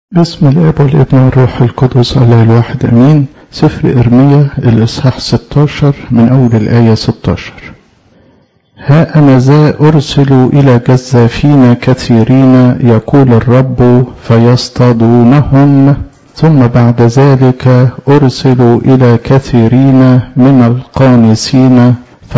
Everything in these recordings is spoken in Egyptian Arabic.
بسم الاب والابن والروح القدس الله الواحد امين سفر ارميا الاصحاح 16 من اول الايه 16 ها انا ذا ارسل الى جزافين كثيرين يقول الرب فيصطادونهم ثم بعد ذلك ارسل الى كثيرين من القانسين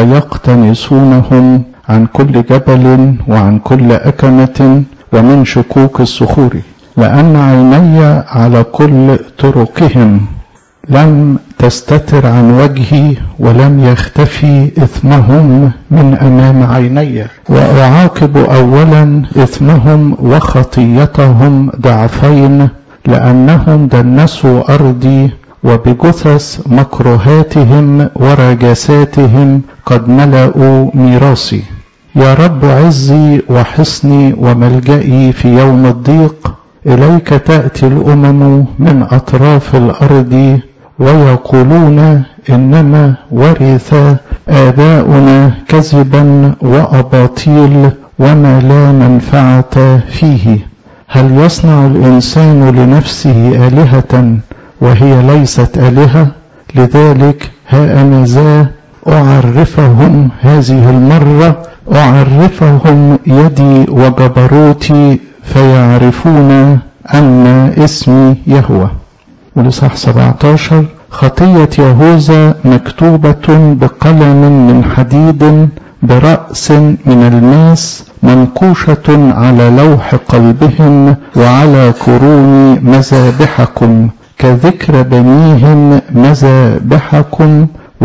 فيقتنسونهم عن كل جبل وعن كل اكمه ومن شكوك الصخور لأن عيني على كل طرقهم لم تستتر عن وجهي ولم يختفي إثمهم من أمام عيني وأعاقب أولا إثمهم وخطيتهم ضعفين لأنهم دنسوا أرضي وبجثث مكروهاتهم ورجاساتهم قد ملأوا ميراثي يا رب عزي وحصني وملجئي في يوم الضيق إليك تأتي الأمم من أطراف الأرض ويقولون إنما ورث آباؤنا كذبا وأباطيل وما لا منفعة فيه هل يصنع الإنسان لنفسه آلهة وهي ليست آلهة لذلك ها أنا ذا أعرفهم هذه المرة أعرفهم يدي وجبروتي فيعرفون أن اسمي يهوى ولصح 17 خطية يهوذا مكتوبة بقلم من حديد برأس من الماس منقوشة على لوح قلبهم وعلى كرون مذابحكم كذكر بنيهم مذابحكم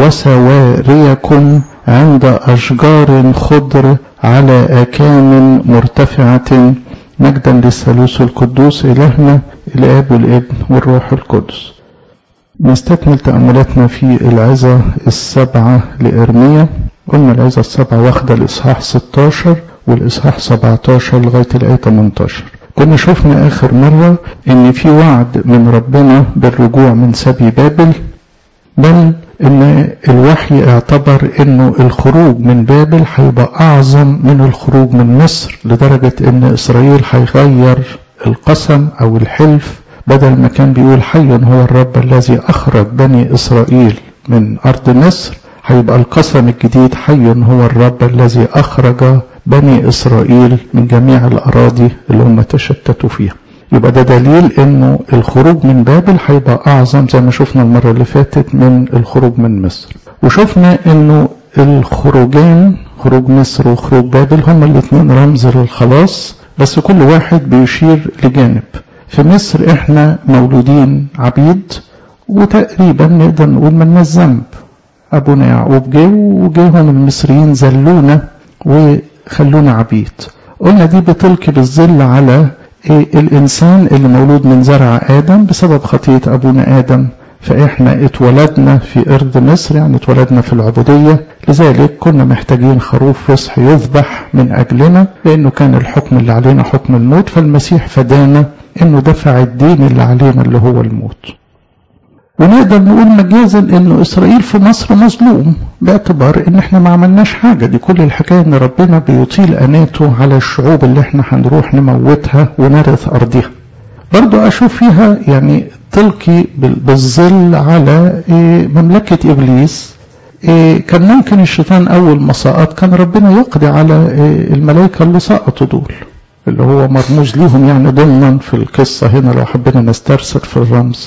وسواريكم عند أشجار خضر على أكام مرتفعة مجدا للثالوث القدوس إلهنا الآب والابن والروح القدس نستكمل تأملاتنا في العظة السبعة لإرميا قلنا العظة السبعة واخدة الإصحاح 16 والإصحاح 17 لغاية الآية 18 كنا شفنا آخر مرة إن في وعد من ربنا بالرجوع من سبي بابل بل إن الوحي اعتبر إنه الخروج من بابل هيبقى أعظم من الخروج من مصر لدرجة إن إسرائيل هيغير القسم أو الحلف بدل ما كان بيقول حي هو الرب الذي أخرج بني إسرائيل من أرض مصر هيبقى القسم الجديد حي هو الرب الذي أخرج بني إسرائيل من جميع الأراضي اللي هم تشتتوا فيها يبقى ده دليل انه الخروج من بابل هيبقى اعظم زي ما شفنا المره اللي فاتت من الخروج من مصر وشفنا انه الخروجين خروج مصر وخروج بابل هما الاثنين رمز للخلاص بس كل واحد بيشير لجانب في مصر احنا مولودين عبيد وتقريبا نقدر نقول مالناش ذنب ابونا يعقوب جه وجيهم المصريين زلونا وخلونا عبيد قلنا دي بتلقي بالظل على الإنسان اللي مولود من زرع آدم بسبب خطية أبونا آدم فإحنا اتولدنا في أرض مصر يعني اتولدنا في العبودية لذلك كنا محتاجين خروف فصح يذبح من أجلنا لأنه كان الحكم اللي علينا حكم الموت فالمسيح فدانا إنه دفع الدين اللي علينا اللي هو الموت ونقدر نقول مجازا انه اسرائيل في مصر مظلوم باعتبار ان احنا ما عملناش حاجة دي كل الحكاية ان ربنا بيطيل اناته على الشعوب اللي احنا هنروح نموتها ونرث ارضها برضو اشوف فيها يعني تلقي بالظل على مملكة ابليس كان ممكن الشيطان اول ما سقط كان ربنا يقضي على الملائكة اللي سقطوا دول اللي هو مرموز ليهم يعني ضمنا في القصة هنا لو حبينا نسترسل في الرمز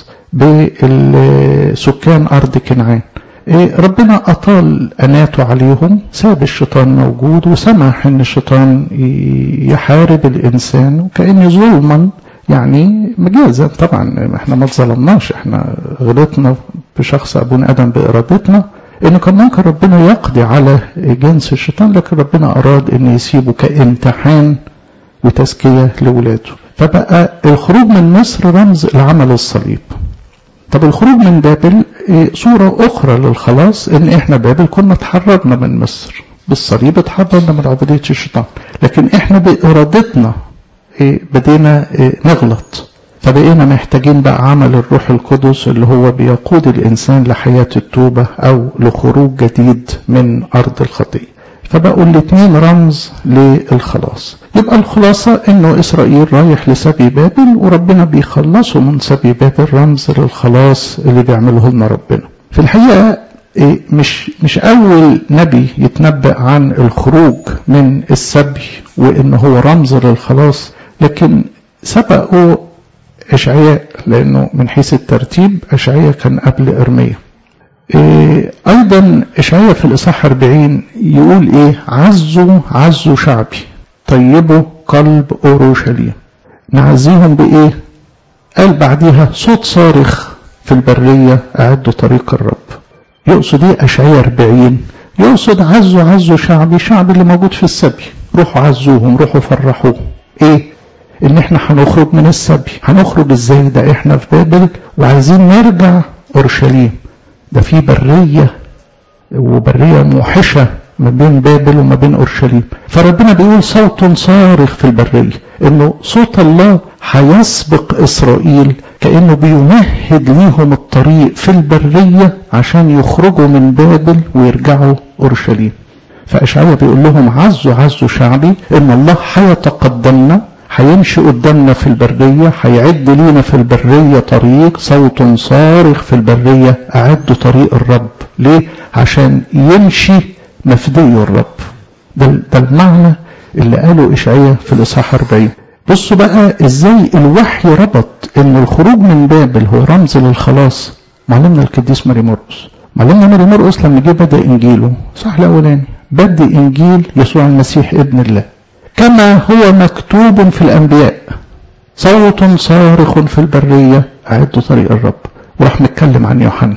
بسكان أرض كنعان ربنا أطال أناته عليهم ساب الشيطان موجود وسمح أن الشيطان يحارب الإنسان وكأن ظلما يعني مجازا طبعا احنا ما اتظلمناش احنا غلطنا بشخص ابونا ادم بارادتنا انه كان ممكن ربنا يقضي على جنس الشيطان لكن ربنا اراد ان يسيبه كامتحان وتزكيه لاولاده فبقى الخروج من مصر رمز العمل الصليب طب الخروج من بابل صورة أخرى للخلاص إن إحنا بابل كنا اتحررنا من مصر بالصليب اتحررنا من عبودية الشيطان لكن إحنا بإرادتنا بدينا نغلط فبقينا محتاجين بقى عمل الروح القدس اللي هو بيقود الإنسان لحياة التوبة أو لخروج جديد من أرض الخطية فبقوا الاثنين رمز للخلاص يبقى الخلاصة انه اسرائيل رايح لسبي بابل وربنا بيخلصوا من سبي بابل رمز للخلاص اللي بيعمله لنا ربنا في الحقيقة مش مش اول نبي يتنبأ عن الخروج من السبي وان هو رمز للخلاص لكن سبقوا اشعياء لانه من حيث الترتيب اشعياء كان قبل ارميا إيه ايضا اشعياء في الاصحاح 40 يقول ايه عزوا عزوا شعبي طيبوا قلب اورشليم نعزيهم بايه قال بعديها صوت صارخ في البريه اعدوا طريق الرب يقصد ايه اشعياء 40 يقصد عزوا عزوا شعبي الشعب اللي موجود في السبي روحوا عزوهم روحوا فرحوهم ايه ان احنا هنخرج من السبي هنخرج ازاي ده احنا في بابل وعايزين نرجع اورشليم ده في برية وبرية موحشة ما بين بابل وما بين اورشليم فربنا بيقول صوت صارخ في البرية انه صوت الله هيسبق اسرائيل كانه بيمهد ليهم الطريق في البرية عشان يخرجوا من بابل ويرجعوا اورشليم فاشعياء بيقول لهم عزوا عزوا شعبي ان الله هيتقدمنا هيمشي قدامنا في البرية هيعد لينا في البرية طريق صوت صارخ في البرية أعد طريق الرب ليه؟ عشان يمشي مفدي الرب ده, ده المعنى اللي قاله إشعياء في الإصحاح 40 بصوا بقى ازاي الوحي ربط ان الخروج من بابل هو رمز للخلاص معلمنا القديس ماري مرقس معلمنا ماري مرقس لما جه بدا انجيله صح الاولاني بدا انجيل يسوع المسيح ابن الله كما هو مكتوب في الأنبياء صوت صارخ في البرية أعدوا طريق الرب وراح متكلم عن يوحنا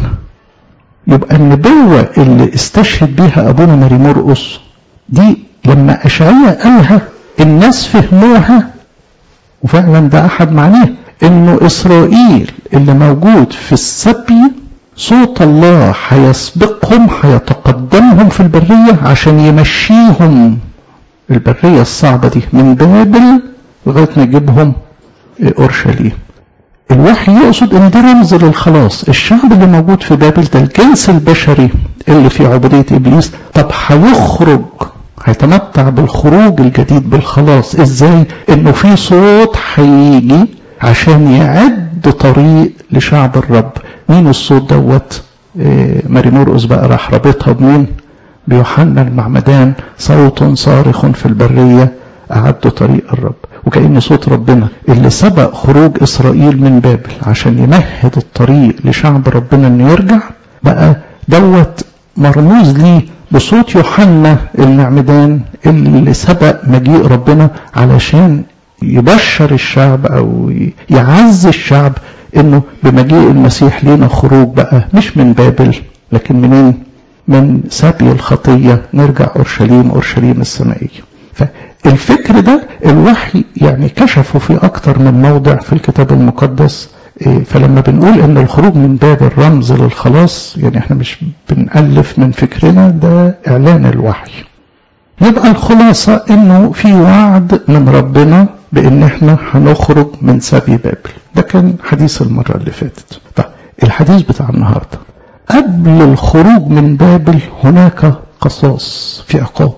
يبقى النبوة اللي استشهد بيها أبونا ماري مرقس دي لما أشعياء قالها الناس فهموها وفعلا ده أحد معناه إنه إسرائيل اللي موجود في السبي صوت الله هيسبقهم هيتقدمهم في البرية عشان يمشيهم البرية الصعبة دي من بابل لغاية ما يجيبهم أورشليم الوحي يقصد ان ده رمز للخلاص الشعب اللي موجود في بابل ده الجنس البشري اللي في عبودية ابليس طب هيخرج هيتمتع بالخروج الجديد بالخلاص ازاي انه في صوت هيجي عشان يعد طريق لشعب الرب مين الصوت دوت إيه ماري مرقس بقى راح رابطها بمين بيوحنا المعمدان صوت صارخ في البرية أعد طريق الرب وكأن صوت ربنا اللي سبق خروج إسرائيل من بابل عشان يمهد الطريق لشعب ربنا إنه يرجع بقى دوت مرموز ليه بصوت يوحنا المعمدان اللي سبق مجيء ربنا علشان يبشر الشعب أو يعز الشعب إنه بمجيء المسيح لينا خروج بقى مش من بابل لكن منين؟ من سبي الخطية نرجع أورشليم أورشليم السمائية فالفكر ده الوحي يعني كشفه في أكتر من موضع في الكتاب المقدس فلما بنقول ان الخروج من باب الرمز للخلاص يعني احنا مش بنألف من فكرنا ده اعلان الوحي يبقى الخلاصة انه في وعد من ربنا بان احنا هنخرج من سبي بابل ده كان حديث المرة اللي فاتت طيب الحديث بتاع النهارده قبل الخروج من بابل هناك قصاص في عقاب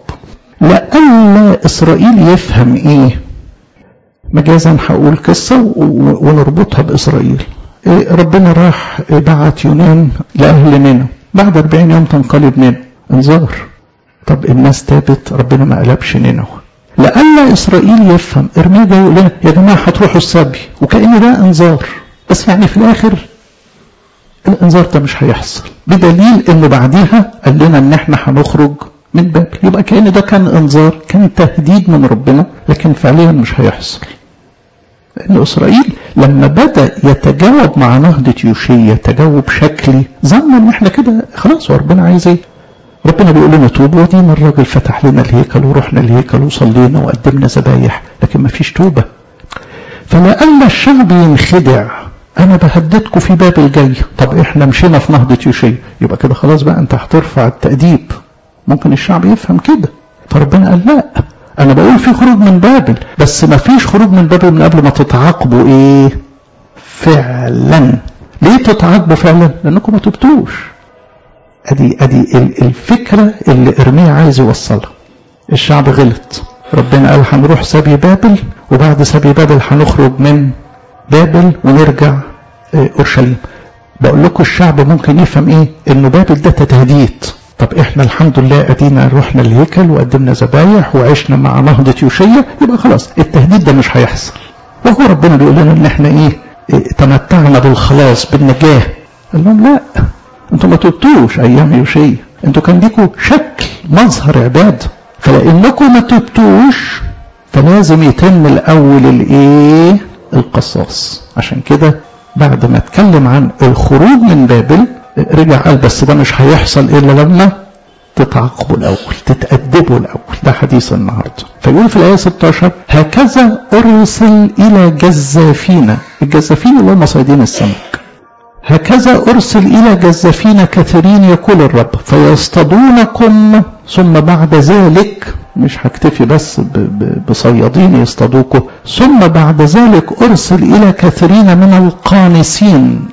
لألا إسرائيل يفهم إيه مجازا هقول قصة ونربطها بإسرائيل إيه ربنا راح بعت يونان لأهل نينو بعد 40 يوم تنقلب نينو انذار طب الناس تابت ربنا ما قلبش نينو لألا إسرائيل يفهم إرميا جاي يقول لنا يا جماعة هتروحوا السبي وكأن ده انذار بس يعني في الآخر الانذار ده مش هيحصل بدليل ان بعديها قال لنا ان احنا هنخرج من بابل يبقى كان ده كان انذار كان تهديد من ربنا لكن فعليا مش هيحصل لان اسرائيل لما بدا يتجاوب مع نهضه يوشيا تجاوب شكلي ظن ان احنا كده خلاص وربنا عايز ايه ربنا بيقول لنا توبوا ودينا الراجل فتح لنا الهيكل ورحنا الهيكل وصلينا وقدمنا ذبايح لكن ما فيش توبه فلألا الشعب ينخدع انا بهددكم في باب الجاي طب احنا مشينا في نهضة يوشيا يبقى كده خلاص بقى انت هترفع التأديب ممكن الشعب يفهم كده فربنا قال لا انا بقول في خروج من بابل بس ما فيش خروج من بابل من قبل ما تتعاقبوا ايه فعلا ليه تتعاقبوا فعلا لانكم ما تبتوش ادي ادي الفكرة اللي ارميا عايز يوصلها الشعب غلط ربنا قال هنروح سبي بابل وبعد سبي بابل هنخرج من بابل ونرجع اورشليم بقول لكم الشعب ممكن يفهم ايه انه بابل ده تهديد طب احنا الحمد لله ادينا رحنا الهيكل وقدمنا ذبايح وعشنا مع نهضة يوشية يبقى خلاص التهديد ده مش هيحصل وهو ربنا بيقول لنا ان احنا ايه, إيه تمتعنا بالخلاص بالنجاة قال لهم لا انتوا ما تبتوش ايام يوشية انتوا كان ليكوا شكل مظهر عبادة فلانكم ما تبتوش فلازم يتم الاول الايه القصاص عشان كده بعد ما اتكلم عن الخروج من بابل رجع قال بس ده مش هيحصل الا لما تتعاقبوا الاول تتأدبوا الاول ده حديث النهارده فيقول في الايه 16 هكذا ارسل الى جزافين الجزافين اللي هم صيادين السمك هكذا ارسل الى جزافين كثيرين يقول الرب فيصطادونكم ثم بعد ذلك مش هكتفي بس بصيادين يصطادوكوا ثم بعد ذلك ارسل الى كثيرين من القانسين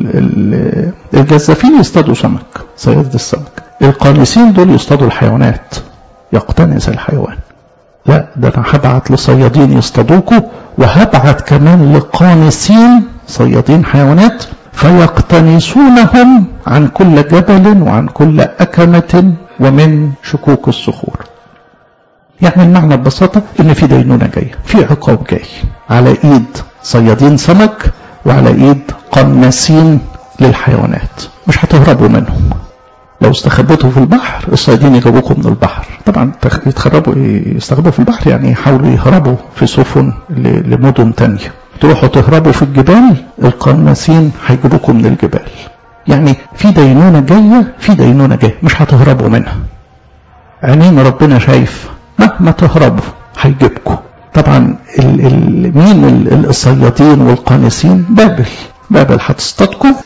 الجزافين يصطادوا سمك صيادة السمك القانسين دول يصطادوا الحيوانات يقتنص الحيوان لا ده انا هبعت لصيادين يصطادوكوا وهبعت كمان لقانسين صيادين حيوانات فيقتنصونهم عن كل جبل وعن كل أكمة ومن شكوك الصخور يعني المعنى ببساطة ان في دينونة جاية في عقاب جاي على ايد صيادين سمك وعلى ايد قناسين للحيوانات مش هتهربوا منهم لو استخبيتوا في البحر الصيادين يجيبوكم من البحر طبعا يتخربوا يستخبوا في البحر يعني يحاولوا يهربوا في سفن لمدن تانية تروحوا تهربوا في الجبال القناسين هيجيبوكم من الجبال يعني في دينونة جاية في دينونة جاية مش هتهربوا منها عينين ربنا شايف مهما تهربوا هيجيبكم طبعا ال ال مين ال الصيادين والقانسين بابل بابل هتصطادكم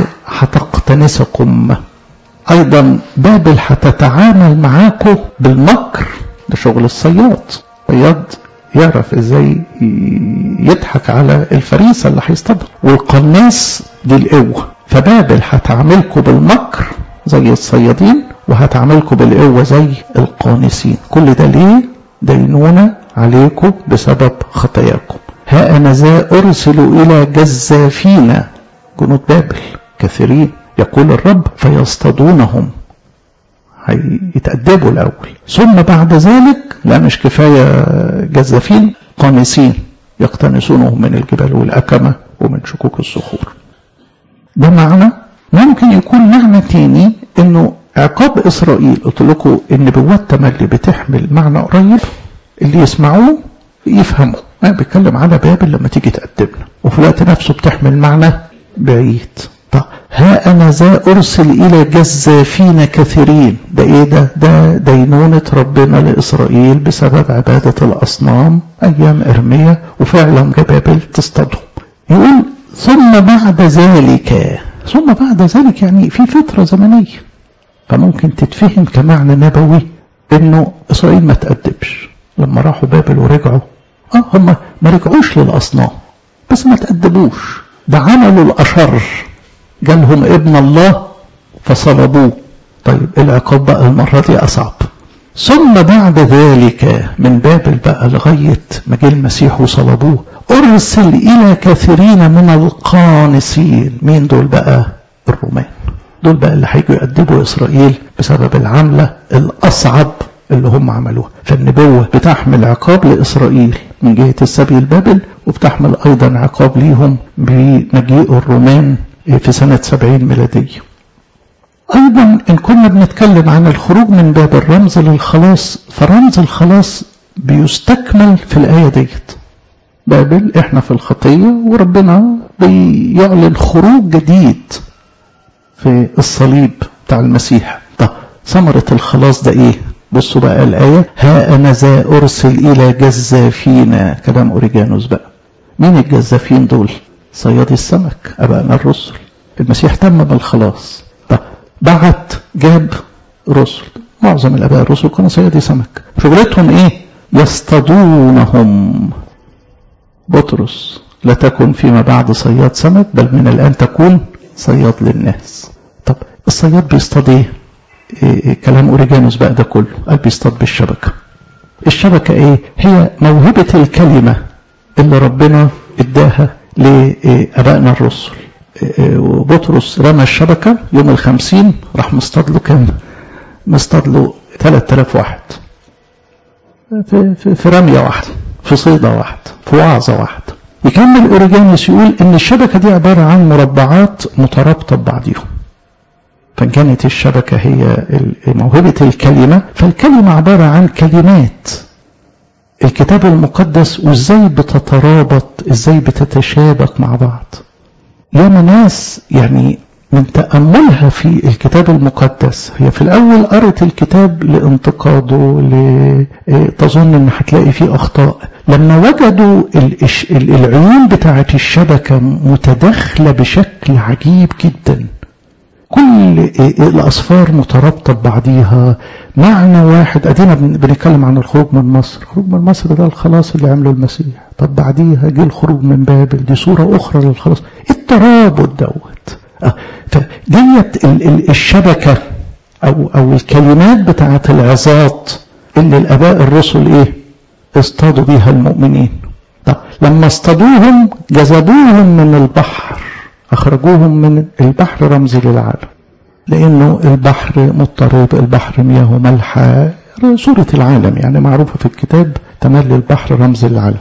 وهتقتنسكم ايضا بابل هتتعامل معاكم بالمكر ده شغل الصياد صياد يعرف ازاي يضحك على الفريسه اللي هيصطادها والقناص دي القوه فبابل هتعاملكم بالمكر زي الصيادين وهتعاملكم بالقوه زي القانسين كل ده ليه دينونه عليكم بسبب خطاياكم ها انا ذا ارسل الى جزافين جنود بابل كثيرين يقول الرب فيصطادونهم هيتأدبوا الأول ثم بعد ذلك لا مش كفاية جزافين قانسين يقتنسونهم من الجبال والأكمة ومن شكوك الصخور ده معنى ممكن يكون معنى تاني انه عقاب اسرائيل قلت لكم النبوات تملي بتحمل معنى قريب اللي يسمعوه يفهموا انا بتكلم على بابل لما تيجي تقدمنا وفي الوقت نفسه بتحمل معنى بعيد طب ها أنا ذا أرسل إلى جزافين كثيرين ده إيه ده ده دينونة ربنا لإسرائيل بسبب عبادة الأصنام أيام إرمية وفعلا بابل تصطادهم يقول ثم بعد ذلك ثم بعد ذلك يعني في فترة زمنية فممكن تتفهم كمعنى نبوي إنه إسرائيل ما تأدبش لما راحوا بابل ورجعوا اه هم ما رجعوش للأصنام بس ما تأدبوش ده عملوا الأشر جالهم ابن الله فصلبوه طيب العقاب بقى المرة دي أصعب ثم بعد ذلك من بابل بقى لغاية ما جه المسيح وصلبوه أرسل إلى كثيرين من القانسين مين دول بقى الرومان دول بقى اللي هيجوا يأدبوا إسرائيل بسبب العملة الأصعب اللي هم عملوها فالنبوة بتحمل عقاب لإسرائيل من جهة السبي البابل وبتحمل أيضا عقاب ليهم بمجيء الرومان في سنة سبعين ميلادية أيضا إن كنا بنتكلم عن الخروج من باب الرمز للخلاص فرمز الخلاص بيستكمل في الآية ديت بابل إحنا في الخطية وربنا بيعلن خروج جديد في الصليب بتاع المسيح طب ثمرة الخلاص ده إيه بصوا بقى الآية ها أنا ذا أرسل إلى جزافين كلام أوريجانوس بقى مين الجزافين دول صيادي السمك أبائنا الرسل المسيح تم بالخلاص بعت جاب رسل معظم الآباء الرسل كانوا صيادي سمك شغلتهم إيه يصطادونهم بطرس لا تكن فيما بعد صياد سمك بل من الآن تكون صياد للناس طب الصياد بيصطاد إيه؟, إيه كلام أوريجانوس بقى ده كله قال بيصطاد بالشبكة الشبكة ايه هي موهبة الكلمة اللي ربنا اداها لابائنا الرسل وبطرس رمى الشبكة يوم الخمسين راح مصطاد له كام مصطاد له 3000 واحد في, في, في رمية واحدة في صيدة واحدة في وعظة واحدة يكمل اوريجانوس يقول ان الشبكة دي عبارة عن مربعات مترابطة ببعضيهم فكانت الشبكة هي موهبة الكلمة فالكلمة عبارة عن كلمات الكتاب المقدس وازاي بتترابط ازاي بتتشابك مع بعض ياما ناس يعني من تأملها في الكتاب المقدس هي في الأول قرت الكتاب لانتقاده تظن إن هتلاقي فيه أخطاء لما وجدوا العيون بتاعة الشبكة متداخلة بشكل عجيب جدا كل الأصفار مترابطة ببعضيها معنى واحد أدينا بنتكلم عن الخروج من مصر الخروج من مصر ده الخلاص اللي عمله المسيح طب بعديها جه الخروج من بابل دي صورة أخرى للخلاص الترابط دوت فديت الشبكة أو أو الكلمات بتاعة العظات اللي الآباء الرسل إيه اصطادوا بيها المؤمنين طب لما اصطادوهم جذبوهم من البحر أخرجوهم من البحر رمز للعالم لأنه البحر مضطرب البحر مياه ملحة صورة العالم يعني معروفة في الكتاب تملي البحر رمز للعالم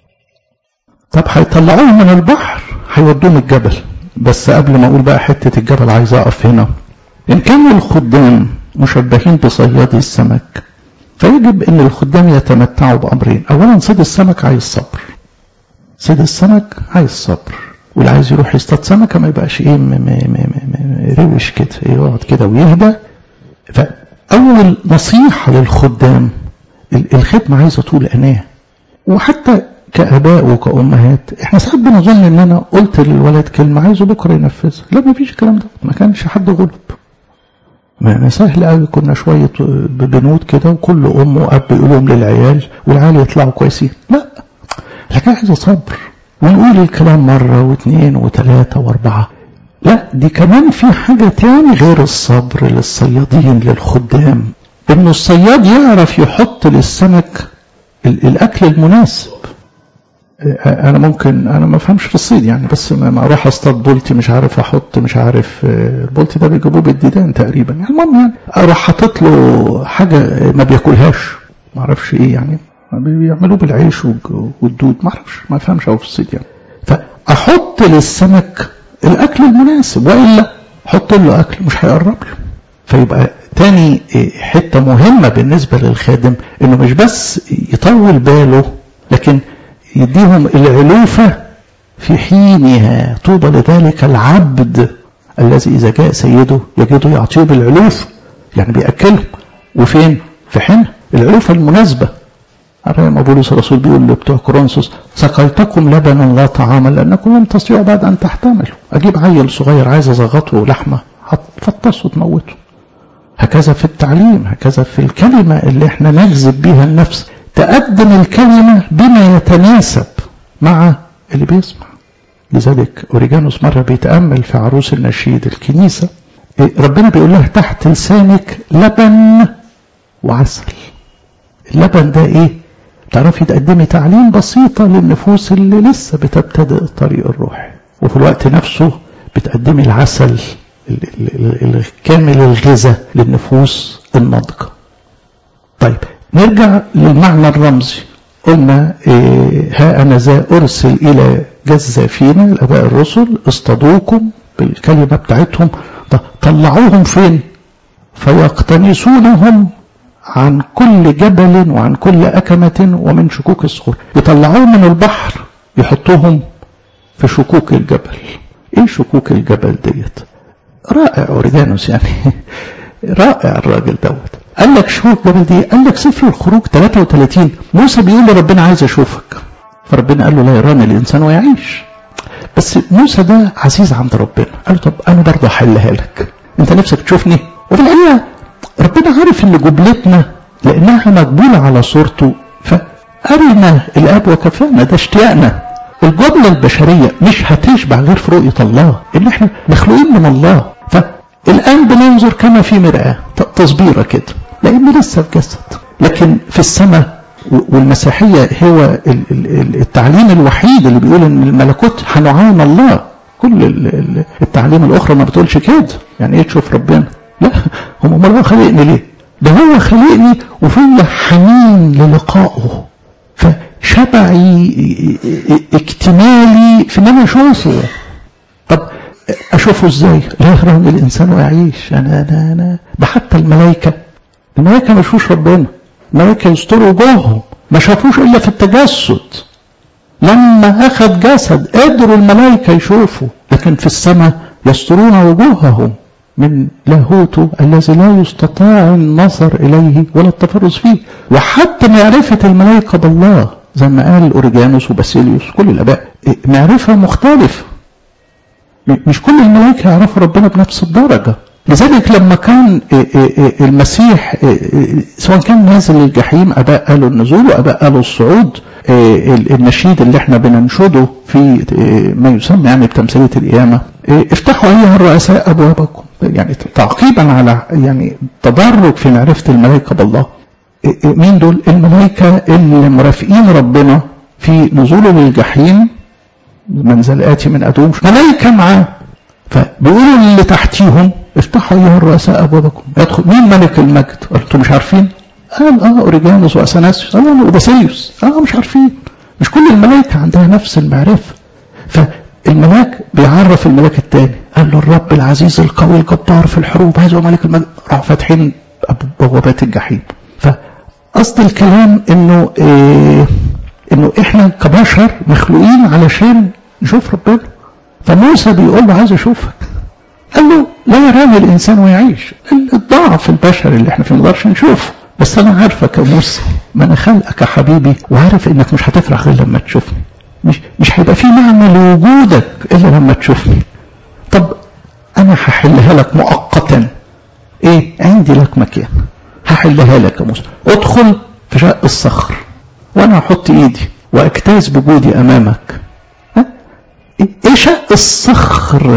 طب هيطلعوهم من البحر هيودوهم الجبل بس قبل ما أقول بقى حتة الجبل عايز أقف هنا إن كان الخدام مشبهين بصيادي السمك فيجب أن الخدام يتمتعوا بأمرين أولا صيد السمك عايز صبر صيد السمك عايز صبر واللي عايز يروح يصطاد سمكة ما يبقاش ايه م م م روش كده يقعد كده ويهدى فأول نصيحة للخدام الخدمة عايزة طول أناه وحتى كآباء وكأمهات احنا ساعات بنظن ان انا قلت للولد كلمة عايزه بكرة ينفذها لا ما فيش الكلام ده ما كانش حد غلب ما سهل قوي كنا شوية بنود كده وكل ام واب يقولهم للعيال والعيال يطلعوا كويسين لا الحكاية عايزة صبر ونقول الكلام مرة واثنين وثلاثة واربعة لا دي كمان في حاجة تاني غير الصبر للصيادين للخدام انه الصياد يعرف يحط للسمك الاكل المناسب انا ممكن انا ما افهمش في الصيد يعني بس ما اروح اصطاد بولتي مش عارف احط مش عارف البولتي ده بيجيبوه بالديدان تقريبا يعني المهم يعني اروح حاطط له حاجه ما بياكلهاش ما اعرفش ايه يعني بيعملوه بالعيش والدود ما اعرفش ما افهمش قوي في الصيد يعني فاحط للسمك الاكل المناسب والا حط له اكل مش هيقرب له فيبقى تاني حته مهمه بالنسبه للخادم انه مش بس يطول باله لكن يديهم العلوفه في حينها طوبى لذلك العبد الذي اذا جاء سيده يجده يعطيه بالعلوف يعني بياكلهم وفين في حين العلوفه المناسبه عارفين ما بولس الرسول بيقول لبتوع كورنثوس سقيتكم لبنا لا طعاما لانكم لم تستطيعوا بعد ان تحتملوا اجيب عيل صغير عايز ازغطه لحمه هتفطسه تموته هكذا في التعليم هكذا في الكلمه اللي احنا نجذب بيها النفس تقدم الكلمه بما يتناسب مع اللي بيسمع لذلك اوريجانوس مره بيتامل في عروس النشيد الكنيسه ربنا بيقول لها تحت لسانك لبن وعسل اللبن ده ايه تعرفي تقدمي تعليم بسيطة للنفوس اللي لسه بتبتدئ الطريق الروحي وفي الوقت نفسه بتقدمي العسل الكامل الغذاء للنفوس الناضجة طيب نرجع للمعنى الرمزي قلنا إيه ها أنا ذا أرسل إلى جزافين الآباء الرسل اصطادوكم بالكلمة بتاعتهم طلعوهم فين فيقتنسونهم عن كل جبل وعن كل أكمة ومن شكوك الصخور يطلعوهم من البحر يحطوهم في شكوك الجبل ايه شكوك الجبل ديت رائع اوريجانوس يعني رائع الراجل دوت قال لك شكوك الجبل دي قال لك سفر الخروج 33 موسى بيقول لربنا عايز اشوفك فربنا قال له لا يراني الانسان ويعيش بس موسى ده عزيز عند ربنا قال له طب انا برضه هحلها لك انت نفسك تشوفني وفي الحقيقه ربنا عارف ان جبلتنا لانها مقبولة على صورته فأرنا الاب وكفانا ده اشتياقنا الجملة البشرية مش هتشبع غير في رؤية الله ان احنا مخلوقين من الله فالان بننظر كما في مرآة تصبيرة كده لان لسه في جسد لكن في السماء والمسيحية هو التعليم الوحيد اللي بيقول ان الملكوت هنعاين الله كل التعليم الاخرى ما بتقولش كده يعني ايه تشوف ربنا لا هم امال هو خلقني ليه ده هو خلقني وفي حنين للقائه فشبعي اكتمالي في ان انا اشوفه طب اشوفه ازاي لا يرون الانسان ويعيش انا انا انا ده حتى الملائكه الملائكه ما يشوفوش ربنا الملائكه يستروا وجوههم ما شافوش الا في التجسد لما اخذ جسد قدروا الملائكه يشوفوا لكن في السماء يسترون وجوههم من لاهوته الذي لا يستطاع النظر اليه ولا التفرس فيه وحتى معرفه الملائكه بالله زي ما قال اوريجانوس وباسيليوس كل الاباء معرفه مختلفه مش كل الملائكه يعرفوا ربنا بنفس الدرجه لذلك لما كان المسيح سواء كان نازل الجحيم اباء قالوا النزول واباء قالوا الصعود النشيد اللي احنا بننشده في ما يسمى يعني بتمثيليه القيامه افتحوا ايها الرؤساء ابوابكم يعني تعقيبا على يعني تدرج في معرفه الملائكه بالله مين دول الملائكه اللي مرافقين ربنا في نزوله للجحيم منزل اتي من ادوم ملائكه معاه فبيقولوا اللي تحتيهم افتحوا ايها الرؤساء ابوابكم يدخل مين ملك المجد انتوا مش عارفين قال اه اوريجانوس واثناسيوس قال اه وباسيليوس اه مش عارفين مش كل الملائكه عندها نفس المعرفه فالملاك بيعرف الملاك الثاني قال له الرب العزيز القوي الجبار في الحروب هذا هو ملك المجد راحوا فاتحين بوابات الجحيم فقصد الكلام انه إيه انه احنا كبشر مخلوقين علشان نشوف ربنا فموسى بيقول له عايز اشوفك قال له لا يراني الانسان ويعيش الضعف البشري اللي احنا فيه ما نقدرش نشوفه بس انا عارفك يا موسى ما انا خلقك يا حبيبي وعارف انك مش هتفرح غير لما تشوفني مش مش هيبقى في معنى لوجودك الا لما تشوفني طب انا هحلها لك مؤقتا ايه عندي لك مكان هحلها لك يا موسى ادخل في شق الصخر وانا هحط ايدي واجتاز بوجودي امامك ها؟ ايه شق الصخر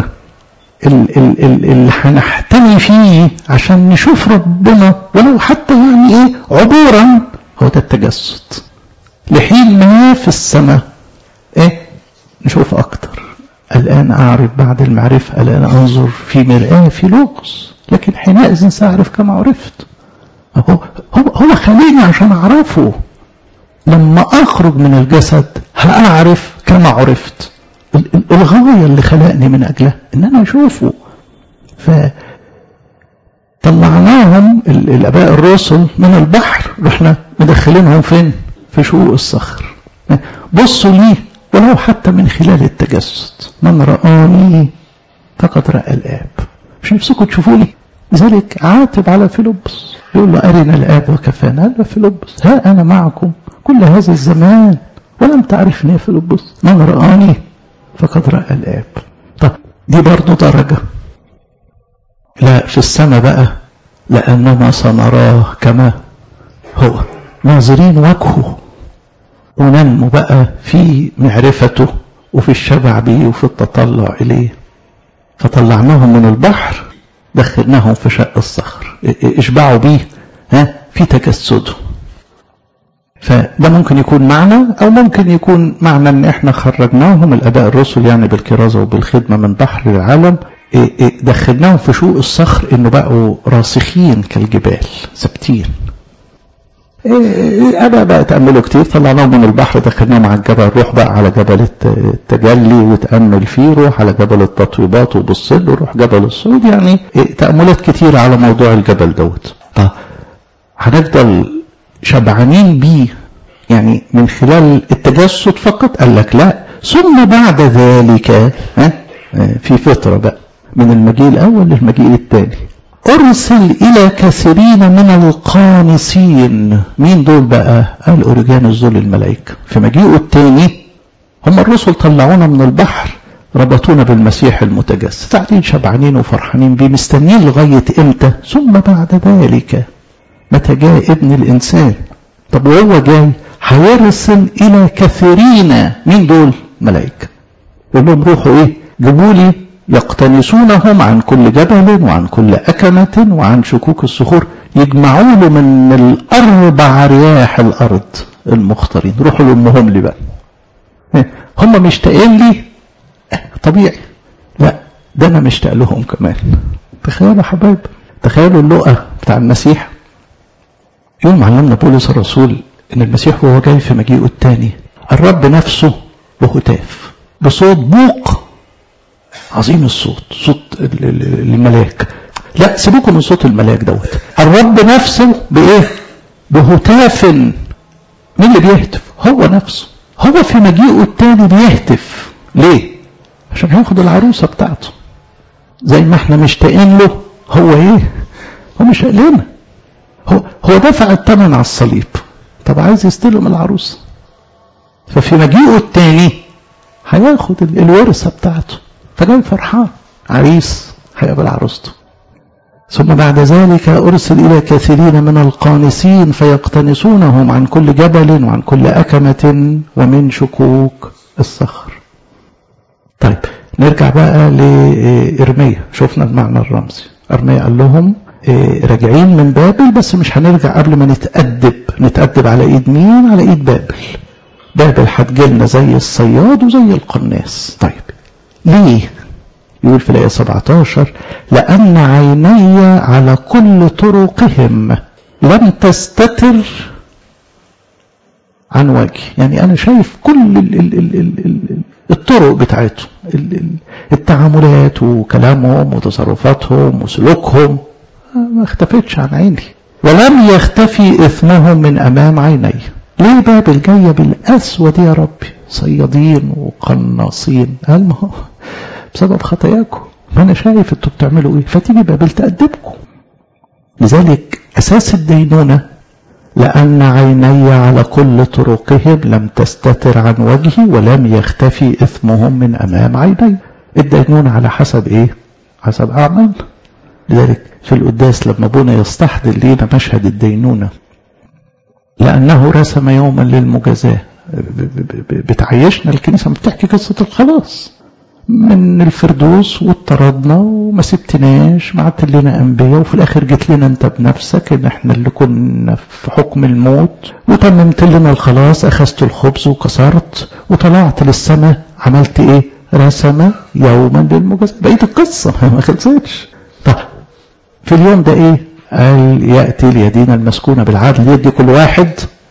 اللي هنحتمي فيه عشان نشوف ربنا ولو حتى يعني ايه عبورا هو ده التجسد لحين ما في السماء ايه نشوف اكتر الان اعرف بعد المعرفه الان انظر في مرآة في لوقس لكن حينئذ ساعرف كما عرفت هو هو هو خليني عشان اعرفه لما اخرج من الجسد هاعرف كما عرفت الغاية اللي خلقني من أجلها إن أنا أشوفه ف طلعناهم الآباء الرسل من البحر رحنا مدخلينهم فين؟ في شقوق الصخر بصوا ليه ولو حتى من خلال التجسد من رآني فقد رأى الآب مش نفسكم تشوفوني لذلك عاتب على فيلبس يقول له أرنا الآب وكفانا قال له فيلبس ها أنا معكم كل هذا الزمان ولم تعرفني يا فيلبس من رآني فقد رأى الآب طب دي برضو درجة لا في السماء بقى لأننا سنراه كما هو ناظرين وجهه وننمو بقى في معرفته وفي الشبع به وفي التطلع إليه فطلعناهم من البحر دخلناهم في شق الصخر اشبعوا بيه ها في تجسده فده ممكن يكون معنى او ممكن يكون معنى ان احنا خرجناهم الاباء الرسل يعني بالكرازه وبالخدمه من بحر العالم دخلناهم في شوق الصخر انه بقوا راسخين كالجبال ثابتين أبا بقى تأملوا كتير طلعناهم من البحر دخلناهم على الجبل روح بقى على جبل التجلي وتأمل فيه روح على جبل التطويبات وبص له روح جبل الصعود يعني تأملات كتير على موضوع الجبل دوت طب هنفضل شبعانين بيه يعني من خلال التجسد فقط قال لك لا ثم بعد ذلك ها في فترة بقى من المجيء الأول للمجيء الثاني أرسل إلى كثيرين من القانصين مين دول بقى قال أوريجانوس دول الملائكة في مجيئه الثاني هم الرسل طلعونا من البحر ربطونا بالمسيح المتجسد قاعدين شبعانين وفرحانين بيه مستنيين لغاية امتى ثم بعد ذلك متى جاء ابن الإنسان طب وهو جاي هيرسل إلى كثيرين مين دول ملائكة يقول لهم روحوا إيه جيبوا لي يقتنسونهم عن كل جبل وعن كل أكمة وعن شكوك الصخور يجمعوا له من الأربع رياح الأرض المختارين روحوا لامهم لي بقى هم مشتاقين لي طبيعي لا ده انا مشتاق لهم كمان تخيلوا يا حبايب تخيلوا اللقا بتاع المسيح يوم علمنا بولس الرسول ان المسيح وهو جاي في مجيئه الثاني الرب نفسه بهتاف بصوت بوق عظيم الصوت صوت الملاك لا سيبوكم من صوت الملاك دوت الرب نفسه بايه بهتاف مين اللي بيهتف هو نفسه هو في مجيئه الثاني بيهتف ليه عشان هياخد العروسه بتاعته زي ما احنا مشتاقين له هو ايه هو مش لنا هو هو دفع الثمن على الصليب طب عايز يستلم العروسه ففي مجيئه الثاني هياخد الورثه بتاعته فجاي فرحان عريس هيقابل عروسته ثم بعد ذلك أرسل إلى كثيرين من القانسين فيقتنسونهم عن كل جبل وعن كل أكمة ومن شكوك الصخر طيب نرجع بقى لإرميا شفنا المعنى الرمزي إرميا قال لهم راجعين من بابل بس مش هنرجع قبل ما نتأدب نتأدب على إيد مين على إيد بابل بابل هتجيلنا زي الصياد وزي القناص طيب ليه يقول في الآية 17 لأن عيني على كل طرقهم لم تستتر عن وجهي يعني أنا شايف كل ال ال ال ال ال الطرق بتاعتهم التعاملات وكلامهم وتصرفاتهم وسلوكهم ما اختفتش عن عيني ولم يختفي إثمهم من أمام عيني ليه بابل جاية بالأسود يا ربي صيادين وقناصين قال ما هو بسبب خطاياكم ما انا شايف انتوا بتعملوا ايه فتيجي بابل تأدبكم لذلك اساس الدينونة لأن عيني على كل طرقهم لم تستتر عن وجهي ولم يختفي إثمهم من أمام عيني الدينونة على حسب إيه؟ حسب أعمال لذلك في القداس لما ابونا يستحضر لينا مشهد الدينونة لأنه رسم يوما للمجازاة بتعيشنا الكنيسة بتحكي قصة الخلاص من الفردوس واضطردنا وما سبتناش بعت لنا انبياء وفي الاخر جيت لنا انت بنفسك ان احنا اللي كنا في حكم الموت وتممت لنا الخلاص اخذت الخبز وكسرت وطلعت للسماء عملت ايه رسم يوما للمجازاة بقيت القصة ما خلصتش طب في اليوم ده ايه قال يأتي اليدين المسكونة بالعدل يدي كل واحد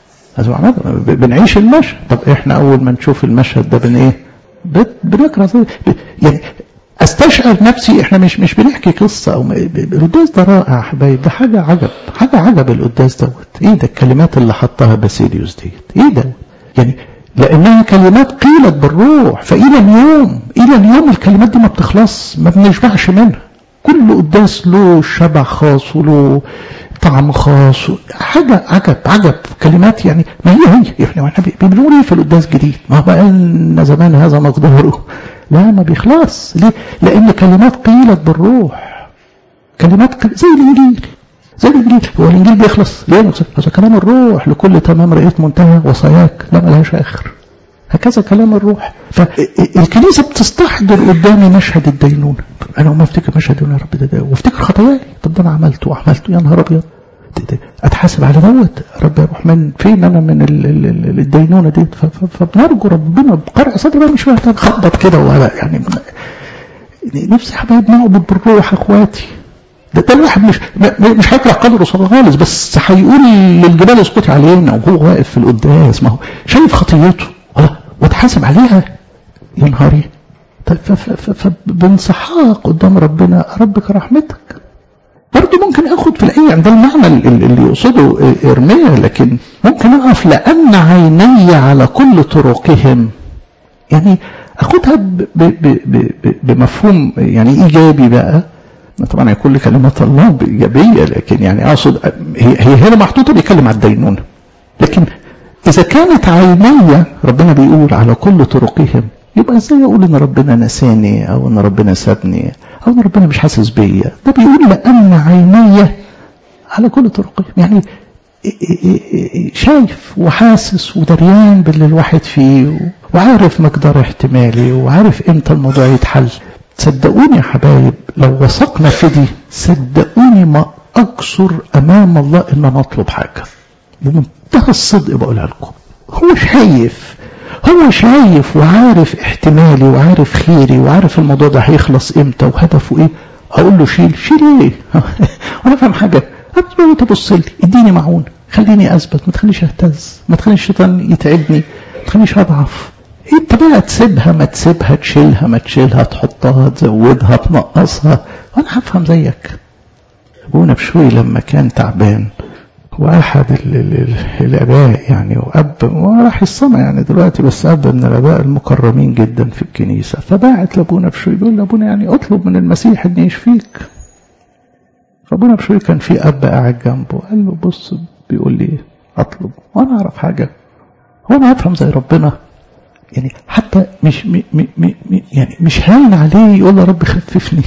بنعيش المشهد طب احنا اول ما نشوف المشهد ده بن ايه بنقرا يعني استشعر نفسي احنا مش مش بنحكي قصه او القداس ده رائع حبايب ده حاجه عجب حاجه عجب القداس دوت ايه ده الكلمات اللي حطها باسيليوس ديت ايه ده يعني لانها كلمات قيلت بالروح فالى اليوم الى اليوم الكلمات دي ما بتخلص ما بنشبعش منها كل قداس له شبع خاص وله طعم خاص حاجة عجب عجب كلمات يعني ما هي هي يعني احنا بنقول ايه في القداس جديد ما بقى لنا زمان هذا مقداره لا ما بيخلص ليه لان كلمات قيلت بالروح كلمات زي الانجيل زي الانجيل هو الانجيل بيخلص ليه هذا كلام الروح لكل تمام رأيت منتهى وصاياك لا ملهاش اخر هكذا كلام الروح فالكنيسه بتستحضر قدامي مشهد الدينونه انا ما افتكر مشهد يا رب ده, ده وافتكر خطاياي طب ده انا عملته وعملته يا نهار ابيض اتحاسب على دوت رب يا الرحمن فين انا من ال ال ال الدينونه دي فبنرجو ربنا بقرع صدري بقى مش محتاج اخبط كده ولا يعني نفسي يا حبايب نعبد بالروح اخواتي ده, ده الواحد مش مش هيكره قدره خالص بس هيقول للجبال اسكتي علينا وهو واقف في القداس ما هو شايف خطيته واتحاسب عليها يا نهاري فبنصحاك قدام ربنا ربك رحمتك برضه ممكن اخد في الايه عند المعنى اللي يقصده ارميا لكن ممكن اقف لان عيني على كل طرقهم يعني اخدها ب ب ب ب بمفهوم يعني ايجابي بقى طبعا كل كلمات الله بايجابيه لكن يعني اقصد هي هي هنا محطوطه بيتكلم على الدينونه لكن إذا كانت عيني ربنا بيقول على كل طرقهم يبقى ازاي اقول ان ربنا نساني او ان ربنا سابني او ان ربنا مش حاسس بيا ده بيقول لان عيني على كل طرقهم يعني شايف وحاسس ودريان باللي الواحد فيه وعارف مقدار احتمالي وعارف امتى الموضوع يتحل صدقوني يا حبايب لو وثقنا في دي صدقوني ما اقصر امام الله ان انا اطلب حاجه بمنتهى الصدق بقولها لكم هو شايف هو شايف وعارف احتمالي وعارف خيري وعارف الموضوع ده هيخلص امتى وهدفه ايه اقول له شيل شيل ايه وانا فاهم حاجه انت تبص لي اديني معون خليني اثبت ما تخليش اهتز ما تخليش الشيطان يتعبني ما تخليش اضعف انت بقى تسيبها ما تسيبها تشيلها ما تشيلها تحطها تزودها تنقصها وانا هفهم زيك ابونا بشوي لما كان تعبان واحد ال ال ال الاباء يعني واب وراح السما يعني دلوقتي بس اب من الاباء المكرمين جدا في الكنيسه فباعت لابونا بشوي بيقول لابونا يعني اطلب من المسيح ان يشفيك فابونا بشوي كان في اب قاعد جنبه قال له بص بيقول لي اطلب وانا اعرف حاجه هو انا افهم زي ربنا يعني حتى مش م م م يعني مش هاين عليه يقول يا رب خففني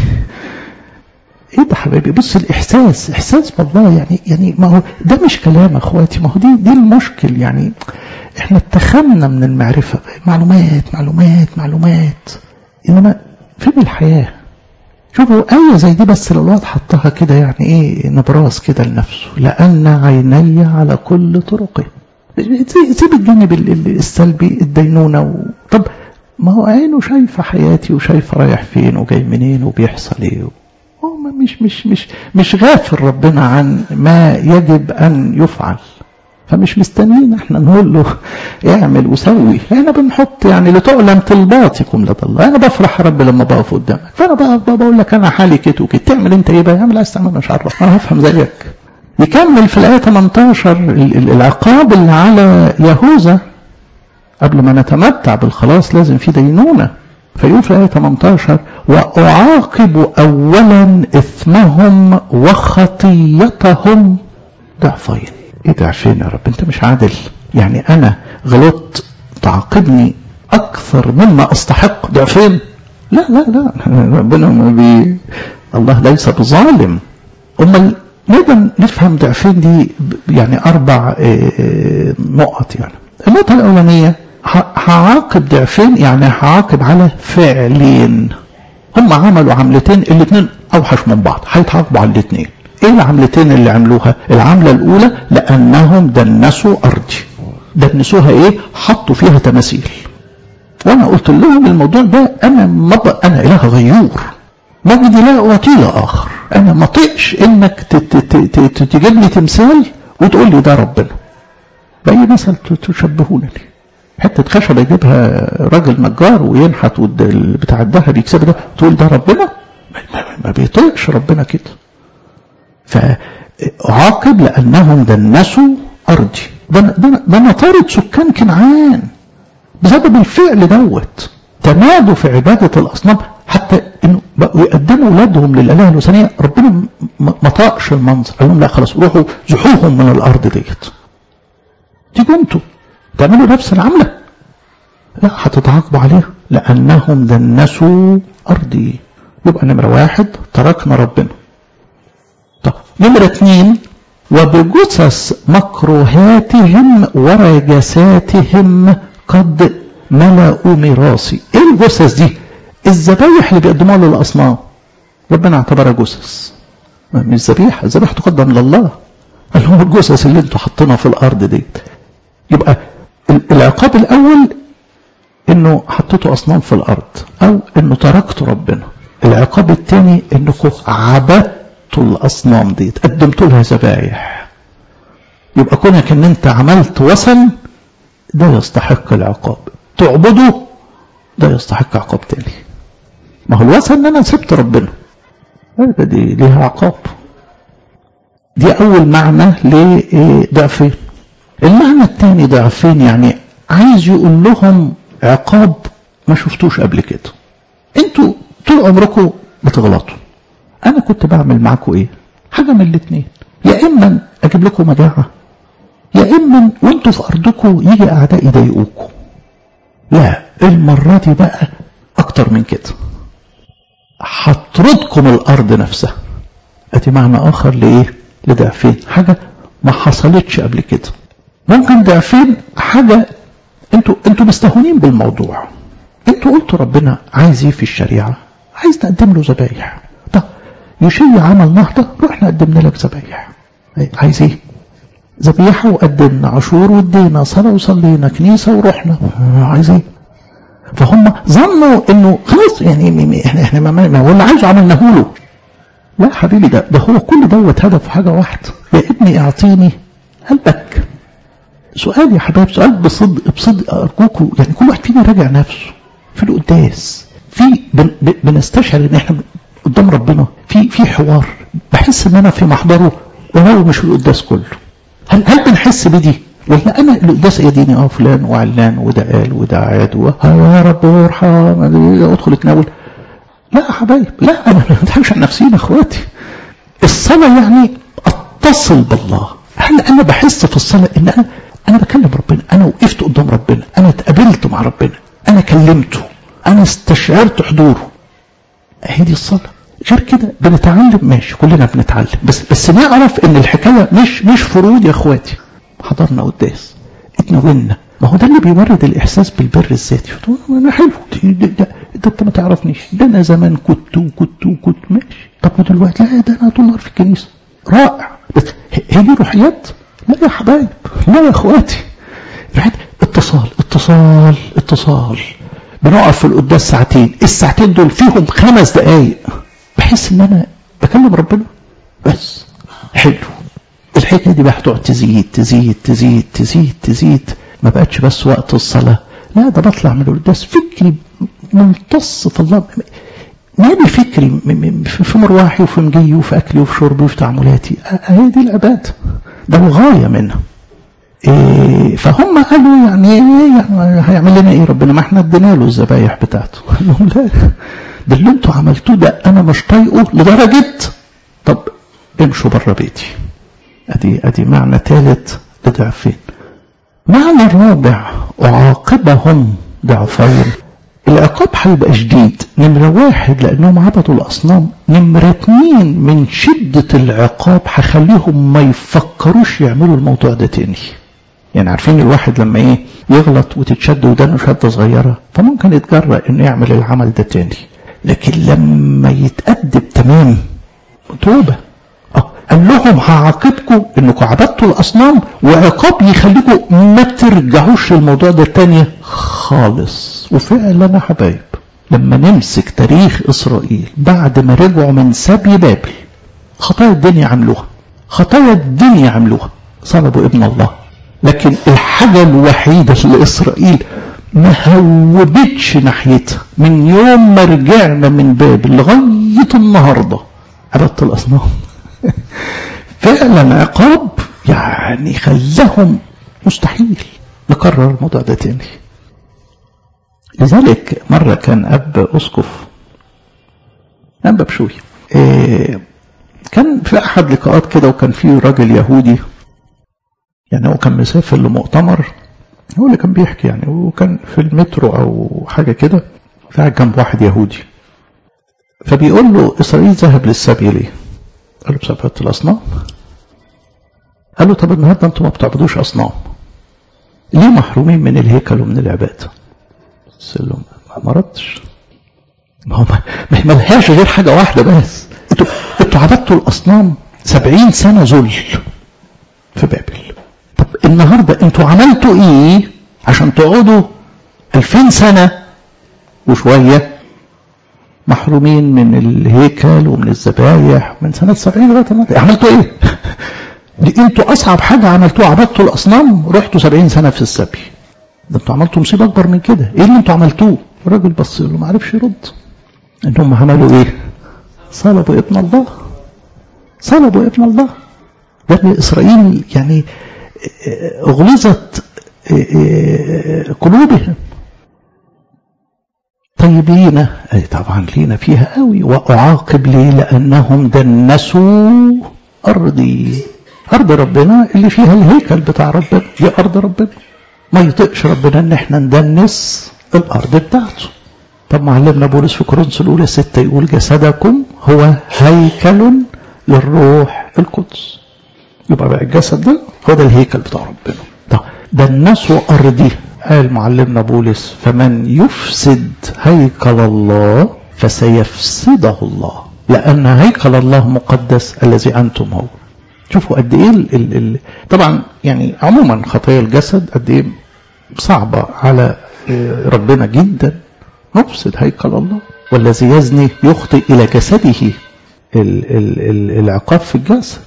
ايه ده حبايبي بص الاحساس احساس بالله يعني يعني ما هو ده مش كلام اخواتي ما هو دي دي المشكل يعني احنا اتخذنا من المعرفه معلومات معلومات معلومات انما فين الحياه شوفوا آية زي دي بس لو الواحد حطها كده يعني ايه نبراس كده لنفسه لأن عيني على كل طرقه سيب الجانب السلبي الدينونة و... طب ما هو عينه شايفة حياتي وشايفة رايح فين وجاي منين وبيحصل ايه هو مش مش مش مش غافل ربنا عن ما يجب ان يفعل فمش مستنيين احنا نقول له اعمل وسوي احنا بنحط يعني لتعلم طلباتكم لدى الله انا بفرح يا رب لما بقف قدامك فانا بقى بقول لك انا حالي كده وكده تعمل انت ايه بقى اعمل عايز تعمل مش عارف انا هفهم زيك يكمل في الايه 18 العقاب اللي على يهوذا قبل ما نتمتع بالخلاص لازم في دينونه فيقول في الآية 18 وأعاقب أولا إثمهم وخطيتهم ضعفين إيه ضعفين يا رب أنت مش عادل يعني أنا غلطت تعاقبني أكثر مما أستحق ضعفين لا لا لا ربنا ما بي الله ليس بظالم أمال نقدر نفهم ضعفين دي يعني أربع نقط يعني النقطة الأولانية هعاقب ضعفين يعني هعاقب على فعلين هم عملوا عملتين الاثنين اوحش من بعض هيتعاقبوا على الاثنين ايه العملتين اللي عملوها العملة الاولى لانهم دنسوا ارضي دنسوها ايه حطوا فيها تماثيل وانا قلت لهم الموضوع ده انا مضى انا اله غيور مجدي لا اعطيه اخر انا ما طقش انك تجيب لي تمثال وتقول لي ده ربنا باي مثل تشبهونني حته خشبه يجيبها راجل نجار وينحت بتاع الذهب يكسب ده تقول ده ربنا ما بيطيقش ربنا كده فعاقب لانهم دنسوا ارضي ده انا طارد سكان كنعان بسبب الفعل دوت تمادوا في عباده الاصنام حتى انه بقوا يقدموا اولادهم للالهه الوثنيه ربنا ما طاقش المنظر قال لهم لا خلاص روحوا زحوهم من الارض ديت تيجوا انتوا تعملوا نفس العملة لا هتتعاقبوا عليها لأنهم دنسوا أرضي يبقى نمرة واحد تركنا ربنا طب نمرة اثنين وبجثث مكروهاتهم ورجساتهم قد ملأوا ميراثي ايه الجثث دي الذبايح اللي بيقدموها للأصنام ربنا اعتبرها جثث مش ذبيحة الذبيحة تقدم لله قال هم الجثث اللي انتوا حاطينها في الأرض ديت يبقى العقاب الأول انه حطيتوا أصنام في الأرض أو انه تركتوا ربنا العقاب الثاني انكم عبدتوا الأصنام دي قدمتوا لها ذبايح يبقى كونك ان انت عملت وثن ده يستحق العقاب تعبده ده يستحق عقاب تاني ما هو الوثن ان انا سبت ربنا هذا دي ليها عقاب دي اول معنى لضعفين المعنى الثاني ضعفين يعني عايز يقول لهم عقاب ما شفتوش قبل كده انتوا طول عمركم بتغلطوا انا كنت بعمل معاكم ايه حاجه من الاثنين يا اما اجيب لكم مجاعه يا اما وانتوا في ارضكم يجي اعداء يضايقوكم لا المره دي بقى اكتر من كده هطردكم الارض نفسها ادي معنى اخر لايه لضعفين حاجه ما حصلتش قبل كده ممكن ضعفين حاجه انتوا انتوا مستهونين بالموضوع انتوا قلتوا ربنا عايز ايه في الشريعه عايز نقدم له ذبايح طب يشيع عمل نهضه رحنا قدمنا لك ذبايح عايز ايه ذبيحة وقدمنا عشور وادينا صلاة وصلينا كنيسة ورحنا عايزين فهم ظنوا انه خلاص يعني احنا احنا ما, ما هو اللي عايزه عملناه له لا حبيبي ده ده هو كل دوت هدف حاجة واحدة يا ابني اعطيني قلبك سؤال يا حبايب سؤال بصدق بصدق ارجوكم يعني كل واحد فينا يراجع نفسه في القداس في بن بنستشعر ان احنا قدام ربنا في في حوار بحس ان انا في محضره وهو مش القداس كله هل هل بنحس بدي ولا انا القداس يديني اه فلان وعلان وده قال وده عاد يا رب ارحم ادخل اتناول لا يا حبايب لا انا ما بضحكش على نفسي يا اخواتي الصلاه يعني اتصل بالله هل انا بحس في الصلاه ان انا انا بكلم ربنا انا وقفت قدام ربنا انا اتقابلت مع ربنا انا كلمته انا استشعرت حضوره هي دي الصلاه غير كده بنتعلم ماشي كلنا بنتعلم بس بس نعرف ان الحكايه مش مش فروض يا اخواتي حضرنا قداس اتناولنا ما هو ده اللي بيورد الاحساس بالبر الذاتي انا حلو ده, ده, ده انت ما تعرفنيش ده انا زمان كنت وكنت وكنت ماشي طب ودلوقتي لا ده انا طول النهار في الكنيسه رائع بس هي دي روحيات لا يا حبايب لا يا اخواتي اتصال اتصال اتصال بنقف في القداس ساعتين الساعتين دول فيهم خمس دقايق بحس ان انا بكلم ربنا بس حلو الحكايه دي بقى هتقعد تزيد تزيد تزيد تزيد تزيد ما بقتش بس وقت الصلاه لا ده بطلع من القداس فكري ممتص في الله نادي فكري في مروحي وفي مجيي وفي اكلي وفي شربي وفي تعاملاتي هي دي العباده ده الغايه منها إيه فهم قالوا يعني ايه يعني هيعمل لنا ايه ربنا ما احنا ادينا له الذبايح بتاعته قال لهم لا ده اللي انتوا عملتوه ده انا مش طايقه لدرجه طب امشوا بره بيتي ادي ادي معنى ثالث لضعفين معنى الرابع اعاقبهم ضعفين العقاب هيبقى شديد نمرة واحد لأنهم عبدوا الأصنام نمرة اتنين من شدة العقاب هخليهم ما يفكروش يعملوا الموضوع ده تاني يعني عارفين الواحد لما ايه يغلط وتتشد ودانه شده صغيره فممكن يتجرأ انه يعمل العمل ده تاني لكن لما يتأدب تمام توبه اه قال لهم هعاقبكم انكم عبدتوا الاصنام وعقاب يخليكم ما ترجعوش للموضوع ده تاني خالص وفعلا يا حبايب لما نمسك تاريخ اسرائيل بعد ما رجعوا من سبي بابل خطايا الدنيا عملوها خطايا الدنيا عملوها صلبوا ابن الله لكن الحاجة الوحيدة اللي إسرائيل ما هوبتش ناحيتها من يوم ما رجعنا من بابل لغاية النهاردة عبادة الأصنام فعلا عقاب يعني خلاهم مستحيل نكرر الموضوع ده تاني لذلك مرة كان أب أسقف أنبا بشوي إيه كان في أحد لقاءات كده وكان في راجل يهودي يعني هو كان مسافر لمؤتمر هو اللي كان بيحكي يعني وكان في المترو او حاجه كده فقعد جنب واحد يهودي فبيقول له اسرائيل ذهب للسبي ليه؟ قال له بسبب الاصنام قال له طب النهارده انتم ما بتعبدوش اصنام ليه محرومين من الهيكل ومن العباده؟ قلت له ما ردش ما هو ما ملهاش غير حاجه واحده بس انتوا انتوا عبدتوا الاصنام سبعين سنه ذل في بابل طب النهارده انتوا عملتوا ايه عشان تقعدوا ألفين سنة وشوية محرومين من الهيكل ومن الذبايح من سنة سبعين لغاية النهارده عملتوا ايه؟ دي انتوا أصعب حاجة عملتوها عبدتوا الأصنام رحتوا سبعين سنة في السبي ده انتوا عملتوا مصيبة أكبر من كده ايه اللي انتوا عملتوه؟ الراجل بص له ما عرفش يرد انهم عملوا ايه؟ صلبوا ابن الله صلبوا ابن الله بني إسرائيل يعني أغلظت قلوبهم طيب لينا أي طبعا لينا فيها قوي وأعاقب ليه لأنهم دنسوا أرضي أرض ربنا اللي فيها الهيكل بتاع ربنا دي أرض ربنا ما يطيقش ربنا إن احنا ندنس الأرض بتاعته طب معلمنا بولس في كورنثوس الأولى ستة يقول جسدكم هو هيكل للروح القدس يبقى بقى الجسد ده هو ده الهيكل بتاع ربنا طب دنسوا أرضي قال معلمنا بولس فمن يفسد هيكل الله فسيفسده الله لأن هيكل الله مقدس الذي أنتم هو شوفوا قد ايه ال ال ال طبعا يعني عموما خطايا الجسد قد ايه صعبة على ربنا جدا نفسد هيكل الله والذي يزني يخطئ إلى جسده ال ال ال العقاب في الجسد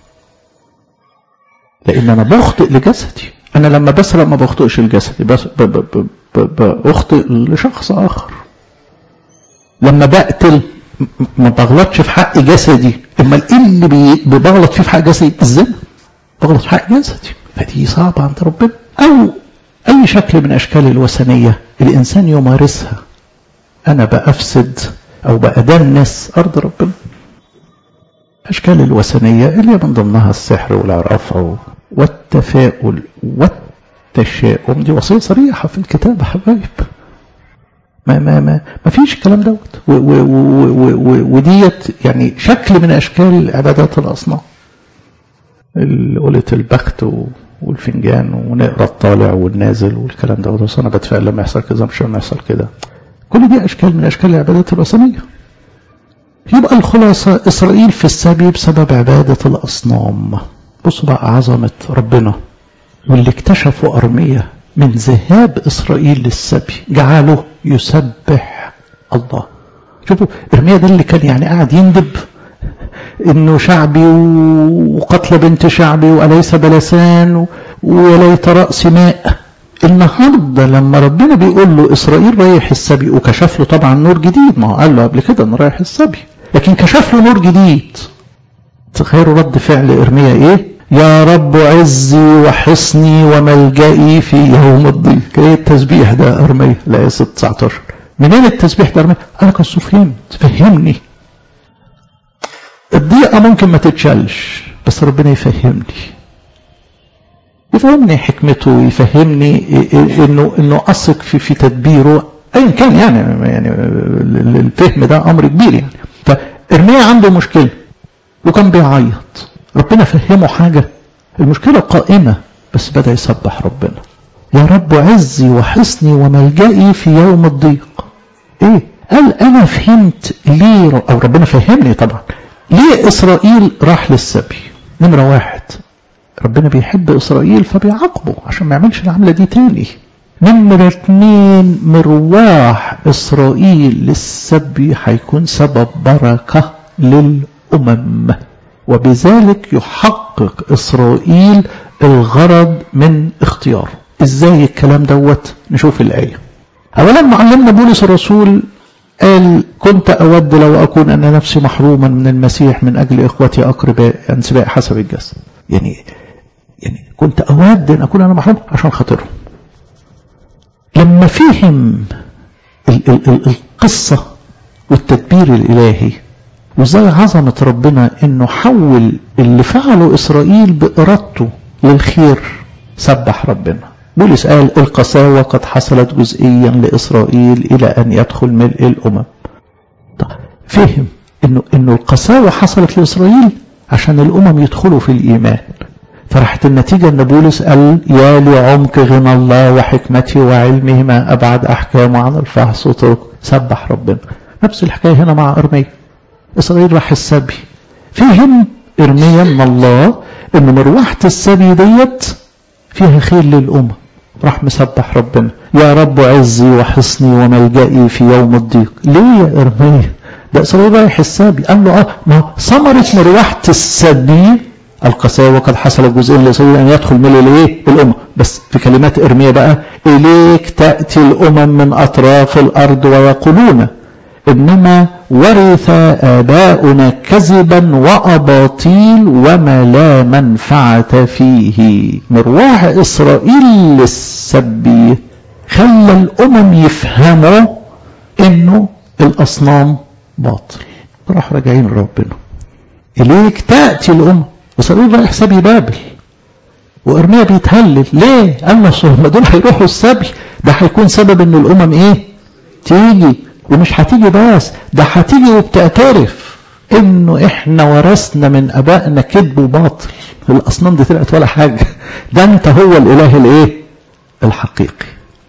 لأن أنا بخطئ لجسدي أنا لما بسرق ما بخطئش لجسدي بس ب ب ب بخطئ لشخص آخر لما بقتل ما بغلطش في حق جسدي امال ايه اللي بي بغلط فيه في حق جسدي الزنا بغلط في حق جسدي فدي صعبه عند ربنا او اي شكل من اشكال الوثنيه الانسان يمارسها انا بافسد او بادنس ارض ربنا اشكال الوثنيه اللي من ضمنها السحر والعرافه والتفاؤل والتشاؤم دي وصيه صريحه في الكتاب يا حبايب ما ما ما ما فيش الكلام دوت وديت يعني شكل من اشكال عبادات الاصنام قولة البخت والفنجان ونقرا الطالع والنازل والكلام دوت بس انا بتفائل لما يحصل كذا مش لما يحصل كده كل دي اشكال من اشكال العبادات الوثنيه يبقى الخلاصه اسرائيل في السبي بسبب عباده الاصنام بصوا بقى عظمه ربنا واللي اكتشفوا ارميه من ذهاب إسرائيل للسبي جعله يسبح الله شوفوا إرميا ده اللي كان يعني قاعد يندب إنه شعبي وقتل بنت شعبي وأليس بلسان وليت رأس ماء النهارده لما ربنا بيقول له إسرائيل رايح السبي وكشف له طبعا نور جديد ما هو قال له قبل كده إنه رايح السبي لكن كشف له نور جديد تخيلوا رد فعل إرميا إيه؟ يا رب عزي وحصني وملجئي في يوم الضيق ايه التسبيح ده ارميه لا 19 منين التسبيح ده ارميه انا كنت فهمت فهمني الضيقه ممكن ما تتشالش بس ربنا يفهمني يفهمني حكمته يفهمني انه انه اثق في في تدبيره ايا كان يعني يعني الفهم ده امر كبير يعني فارميا عنده مشكله وكان بيعيط ربنا فهمه حاجة المشكلة قائمة بس بدأ يسبح ربنا يا رب عزي وحصني وملجئي في يوم الضيق ايه قال انا فهمت ليه او ربنا فهمني طبعا ليه اسرائيل راح للسبي نمرة واحد ربنا بيحب اسرائيل فبيعاقبه عشان ما يعملش العملة دي تاني نمرة اتنين مرواح اسرائيل للسبي هيكون سبب بركة للأمم وبذلك يحقق إسرائيل الغرض من اختياره ازاي الكلام دوت نشوف الآية أولا معلمنا بولس الرسول قال كنت أود لو أكون أنا نفسي محروما من المسيح من أجل إخوتي أقرباء أنسباء حسب الجسد يعني يعني كنت أود أن أكون أنا محروم عشان خاطرهم لما فهم ال ال ال القصة والتدبير الإلهي وازاي عظمة ربنا انه حول اللي فعله اسرائيل بارادته للخير سبح ربنا بولس قال القساوة قد حصلت جزئيا لاسرائيل الى ان يدخل ملء الامم طيب فهم انه انه القساوة حصلت لاسرائيل عشان الامم يدخلوا في الايمان فراحت النتيجة ان بولس قال يا لعمق غنى الله وحكمته وعلمه ما ابعد احكامه عن الفحص وطرق سبح ربنا نفس الحكاية هنا مع ارميه إسرائيل راح السبي فهم إرميا من الله إن مروحة السبي ديت فيها خير للأمة راح مسبح ربنا يا رب عزي وحصني وملجئي في يوم الضيق ليه يا إرميا ده إسرائيل رايح السبي قال له آه ما ثمرة مروحة السبي القساوة قد حصل جزء لإسرائيل أن يدخل من الإيه؟ الأمة بس في كلمات إرميا بقى إليك تأتي الأمم من أطراف الأرض ويقولون إنما ورث آباؤنا كذبا وأباطيل وما لا منفعة فيه مروح إسرائيل للسبي خلى الأمم يفهموا إنه الأصنام باطل راح راجعين ربنا إليك تأتي الأمم إسرائيل رايح سبي بابل وإرميا بيتهلل ليه؟ قال ما دول هيروحوا السبي ده هيكون سبب إن الأمم إيه؟ تيجي ومش هتيجي بس ده هتيجي وبتعترف انه احنا ورثنا من ابائنا كذب وباطل الاصنام دي طلعت ولا حاجه ده انت هو الاله الايه الحقيقي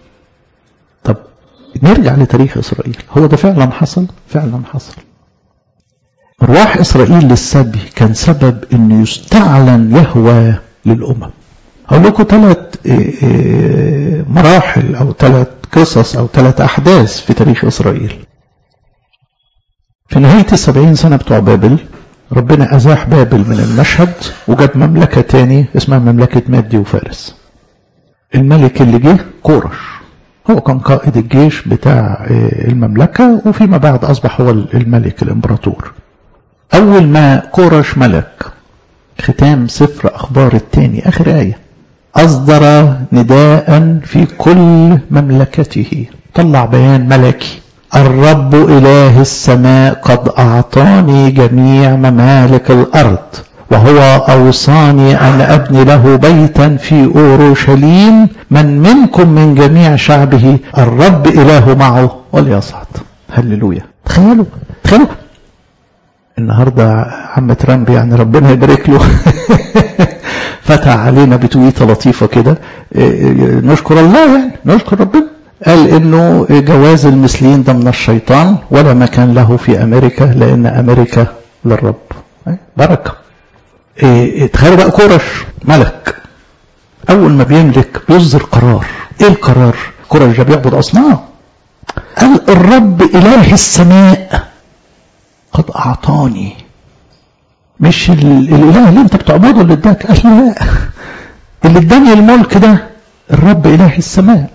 طب نرجع لتاريخ اسرائيل هو ده فعلا حصل فعلا حصل مروح إسرائيل للسبي كان سبب أن يستعلن يهوى للأمم هقول لكم ثلاث مراحل أو ثلاث قصص أو ثلاث أحداث في تاريخ إسرائيل في نهاية السبعين سنة بتوع بابل ربنا أزاح بابل من المشهد وجاب مملكة تاني اسمها مملكة مادي وفارس الملك اللي جه كورش هو كان قائد الجيش بتاع المملكة وفيما بعد أصبح هو الملك الإمبراطور أول ما كورش ملك ختام سفر أخبار التاني آخر آية أصدر نداء في كل مملكته طلع بيان ملكي الرب إله السماء قد أعطاني جميع ممالك الأرض وهو أوصاني أن أبني له بيتا في أورشليم من منكم من جميع شعبه الرب إله معه وليصعد هللويا تخيلوا تخيلوا النهارده عم ترامب يعني ربنا يبارك له فتح علينا بتويته لطيفه كده نشكر الله يعني نشكر ربنا قال انه جواز المثليين ده من الشيطان ولا مكان له في امريكا لان امريكا للرب بركه تخيلوا بقى كورش ملك اول ما بيملك بيصدر قرار ايه القرار كورش ده بيعبد اصنام قال الرب اله السماء قد اعطاني مش الاله اللي انت بتعبده اللي اداك قال لا اللي اداني الملك ده الرب اله السماء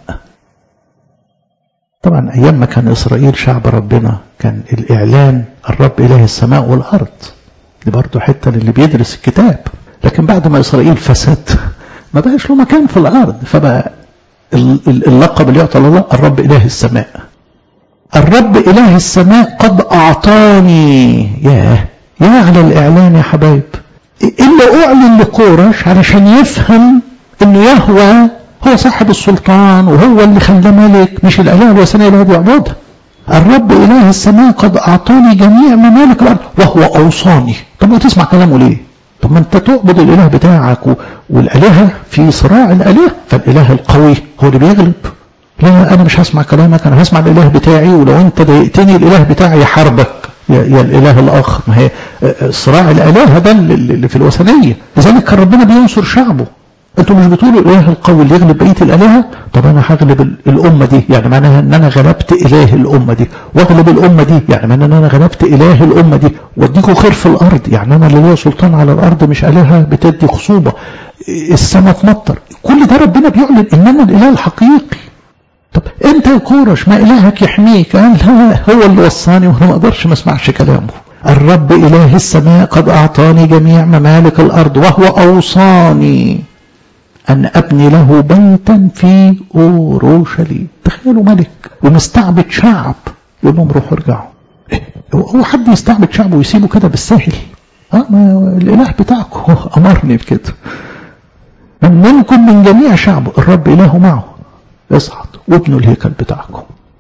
طبعا ايام ما كان اسرائيل شعب ربنا كان الاعلان الرب اله السماء والارض دي برضه حته للي بيدرس الكتاب لكن بعد ما اسرائيل فسد ما بقاش له مكان في الارض فبقى اللقب اللي يعطى الله الرب اله السماء الرب اله السماء قد اعطاني ياه يا على الاعلان يا حبايب اللي اعلن لكورش علشان يفهم انه يهوى هو صاحب السلطان وهو اللي خلاه ملك مش الاله الوثنيه اللي هو بيعبدها الرب اله السماء قد اعطاني جميع ممالك الارض وهو اوصاني طب ما تسمع كلامه ليه طب ما انت تعبد الاله بتاعك والالهه في صراع الالهه فالاله القوي هو اللي بيغلب لا انا مش هسمع كلامك انا هسمع الاله بتاعي ولو انت ضايقتني الاله بتاعي يحاربك يا, يا الاله الاخر ما هي صراع الالهه ده اللي في الوثنيه لذلك كان ربنا بينصر شعبه انتوا مش بتقولوا الاله القوي اللي يغلب بقيه الالهه طب انا هغلب الامه دي يعني معناها ان انا غلبت اله الامه دي واغلب الامه دي يعني معناها ان انا غلبت اله الامه دي واديكوا خير في الارض يعني انا اللي ليا سلطان على الارض مش الهه بتدي خصوبه السماء تمطر كل ده ربنا بيعلن ان انا الاله الحقيقي طب انت يا كورش ما الهك يحميك قال لا هو اللي وصاني وانا ما اقدرش ما اسمعش كلامه الرب اله السماء قد اعطاني جميع ممالك الارض وهو اوصاني أن أبني له بيتا في أوروشليم تخيلوا ملك ومستعبد شعب يقول لهم روحوا ارجعوا هو حد يستعبد شعبه ويسيبه كده بالسهل اه ما الاله بتاعكم هو امرني بكده من منكم من جميع شعبه الرب اله معه اصعد وابنوا الهيكل بتاعكم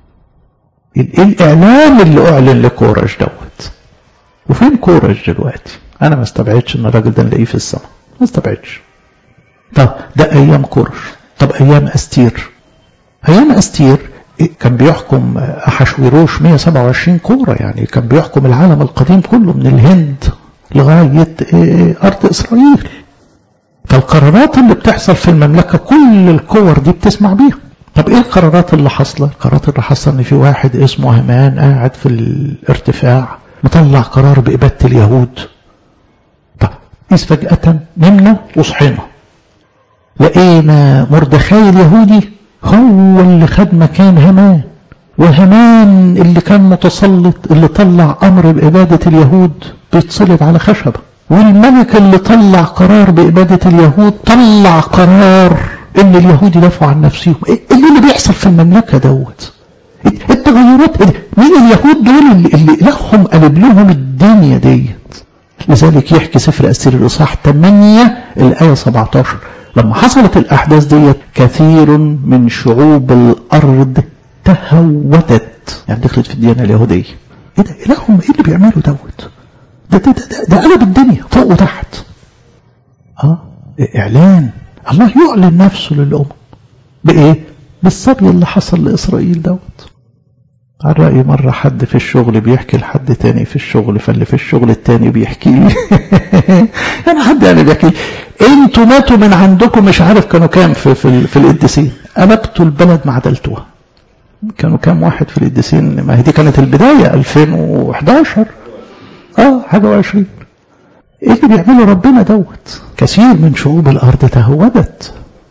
الاعلان اللي اعلن لكورش دوت وفين كورش دلوقتي انا ما استبعدش ان الراجل ده نلاقيه في السماء ما استبعدش طب ده ايام كورش طب ايام استير ايام استير كان بيحكم احشويروش 127 كوره يعني كان بيحكم العالم القديم كله من الهند لغايه ارض اسرائيل فالقرارات اللي بتحصل في المملكه كل الكور دي بتسمع بيها طب ايه القرارات اللي حاصله القرارات اللي حاصله ان في واحد اسمه همان قاعد في الارتفاع مطلع قرار بإبادة اليهود طب إذ فجأة نمنا وصحينا لقينا مردخاي اليهودي هو اللي خد مكان همان وهمان اللي كان متسلط اللي طلع أمر بإبادة اليهود بيتصلب على خشبة والملك اللي طلع قرار بإبادة اليهود طلع قرار إن اليهود يدافعوا عن نفسهم إيه اللي بيحصل في المملكة دوت التغيرات مين اليهود دول اللي, اللي لهم قلب لهم الدنيا ديت لذلك يحكي سفر أسير الإصحاح 8 الآية 17 لما حصلت الأحداث ديت كثير من شعوب الأرض تهودت يعني دخلت في الديانة اليهودية ايه ده إلههم ايه اللي بيعملوا دوت ده ده ده, ده قلب الدنيا فوق وتحت اه إعلان الله يعلن نفسه للأمم بإيه؟ بالصبي اللي حصل لإسرائيل دوت على رأي مرة حد في الشغل بيحكي لحد تاني في الشغل فاللي في الشغل التاني بيحكي لي يعني حد يعني بيحكي انتوا ماتوا من عندكم مش عارف كانوا كام في في, في القديسين قلبتوا البلد ما عدلتوها كانوا كام واحد في القديسين ما هي دي كانت البداية 2011 اه حاجة وعشرين ايه اللي بيعمله ربنا دوت كثير من شعوب الارض تهودت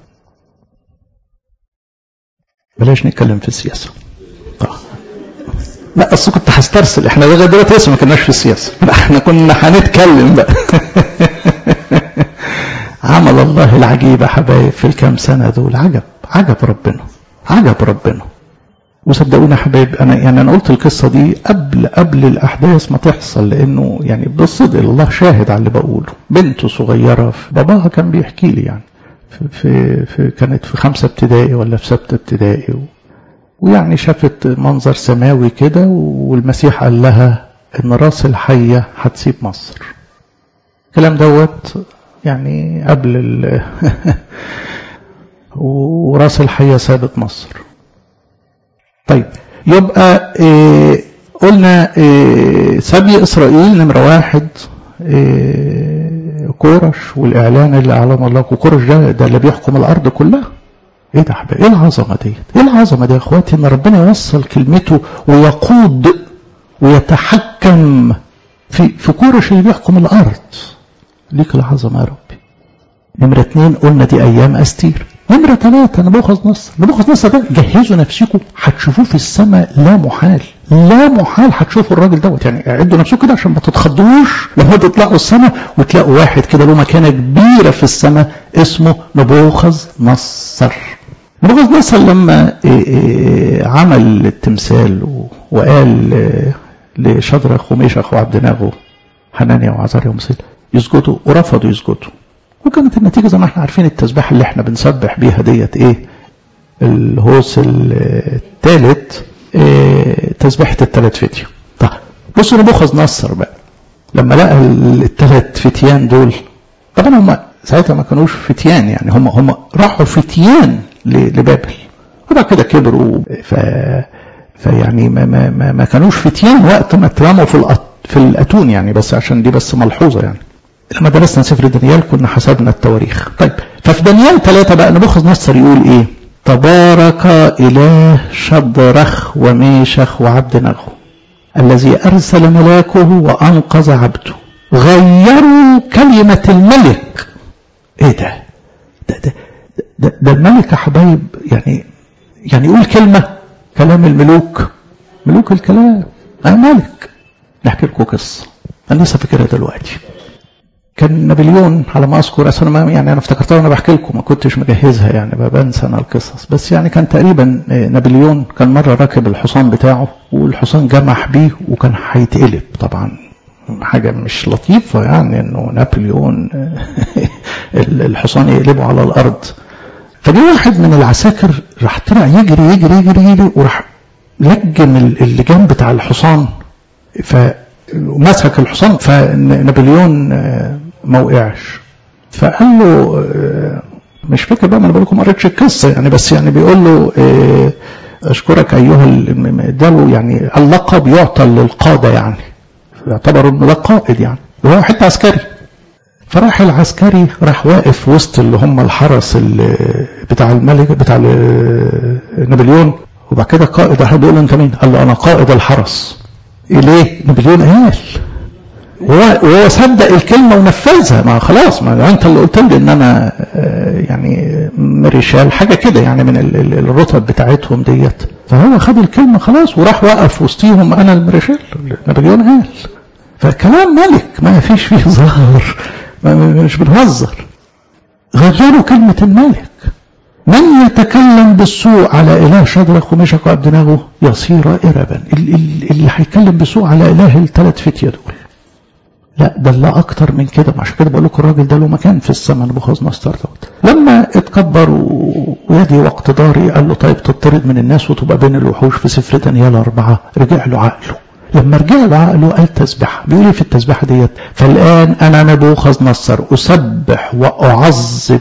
بلاش نتكلم في السياسة طيب. لا اصل كنت هسترسل احنا لغايه دلوقتي لسه ما كناش في السياسه احنا كنا هنتكلم بقى عمل الله العجيب يا حبايب في الكام سنه دول عجب عجب ربنا عجب ربنا وصدقوني يا حبايب انا يعني انا قلت القصه دي قبل قبل الاحداث ما تحصل لانه يعني بالصدق الله شاهد على اللي بقوله بنت صغيره باباها كان بيحكي لي يعني في, في, في كانت في خمسه ابتدائي ولا في سته ابتدائي ويعني شافت منظر سماوي كده والمسيح قال لها ان راس الحية هتسيب مصر الكلام دوت يعني قبل ال وراس الحية سابت مصر طيب يبقى إيه قلنا إيه سبي إسرائيل نمرة واحد إيه كورش والإعلان اللي أعلن الله وكورش ده, ده اللي بيحكم الأرض كلها ايه ده حبايبي ايه العظمه ديت ايه العظمه دي يا اخواتي ان ربنا يوصل كلمته ويقود ويتحكم في في كورش اللي بيحكم الارض ليك العظمه يا ربي نمرة اتنين قلنا دي ايام استير نمرة ثلاثة نبوخذ نصر نبوخذ نصر ده جهزوا نفسكم هتشوفوه في السماء لا محال لا محال هتشوفوا الراجل دوت يعني اعدوا نفسكم كده عشان ما تتخضوش لما تطلعوا السماء وتلاقوا واحد كده له مكانة كبيرة في السماء اسمه نبوخذ نصر نبوخذ نصر لما عمل التمثال وقال لشدرخ وميشخ وعبد ناغو حنانيا وعزاريا ومسيل يسجدوا ورفضوا يسجدوا وكانت النتيجة زي ما احنا عارفين التسبيح اللي احنا بنسبح بيها ديت ايه الهوس الثالث ايه تسبيحة الثلاث فتية طيب بصوا نبوخذ نصر بقى لما لقى الثلاث فتيان دول طبعا هم ساعتها ما كانوش فتيان يعني هم هم راحوا فتيان لبابل وبعد كده كبروا ف فيعني ما ما ما, ما كانوش فتيان وقت ما اترموا في الأط... في الاتون يعني بس عشان دي بس ملحوظه يعني لما درسنا سفر دانيال كنا حسبنا التواريخ طيب ففي دانيال ثلاثة بقى نبوخذ نصر يقول ايه تبارك اله شدرخ وميشخ وعبد نغو الذي ارسل ملاكه وانقذ عبده غيروا كلمة الملك ايه ده ده ده, ده, ده الملك يا حبايب يعني يعني يقول كلمة كلام الملوك ملوك الكلام انا ملك نحكي لكم قصة انا لسه فاكرها دلوقتي كان نابليون على ما اذكر اصل انا يعني انا افتكرتها وانا بحكي لكم ما كنتش مجهزها يعني بنسى انا القصص بس يعني كان تقريبا نابليون كان مره راكب الحصان بتاعه والحصان جمح بيه وكان هيتقلب طبعا حاجه مش لطيفه يعني انه نابليون الحصان يقلبه على الارض فجي واحد من العساكر راح طلع يجري يجري يجري يجري وراح لجم اللجام بتاع الحصان فمسك الحصان فنابليون ما وقعش فقال له مش فاكر بقى ما انا بقول لكم ما قريتش القصه يعني بس يعني بيقول له اشكرك ايها اداله يعني اللقب يعطى للقاده يعني يعتبر انه ده قائد يعني وهو حتى عسكري فراح العسكري راح واقف وسط اللي هم الحرس اللي بتاع الملك بتاع نابليون وبعد كده القائد راح بيقول له انت مين؟ قال له انا قائد الحرس ليه؟ نابليون قال وهو صدق الكلمة ونفذها ما خلاص ما انت اللي قلت لي ان انا يعني مريشال حاجة كده يعني من الرتب بتاعتهم ديت فهو خد الكلمة خلاص وراح وقف وسطيهم انا المريشال نابليون قال فكلام ملك ما فيش فيه ظهر مش بنهزر غيروا كلمة الملك من يتكلم بالسوء على إله شدرخ ومشك وعبد ناغو يصير إربا اللي هيتكلم بالسوء على إله الثلاث فتية دول لا ده اللي اكتر من كده عشان كده بقول لكم الراجل ده له مكان في السماء نبوخذ نصر دوت لما اتكبر ويدي واقتداري قال له طيب تطرد من الناس وتبقى بين الوحوش في سفر دانيال أربعة رجع له عقله لما رجع له عقله قال تسبح بيقول في التسبيحة ديت فالآن أنا نبوخذ نصر أسبح وأعظم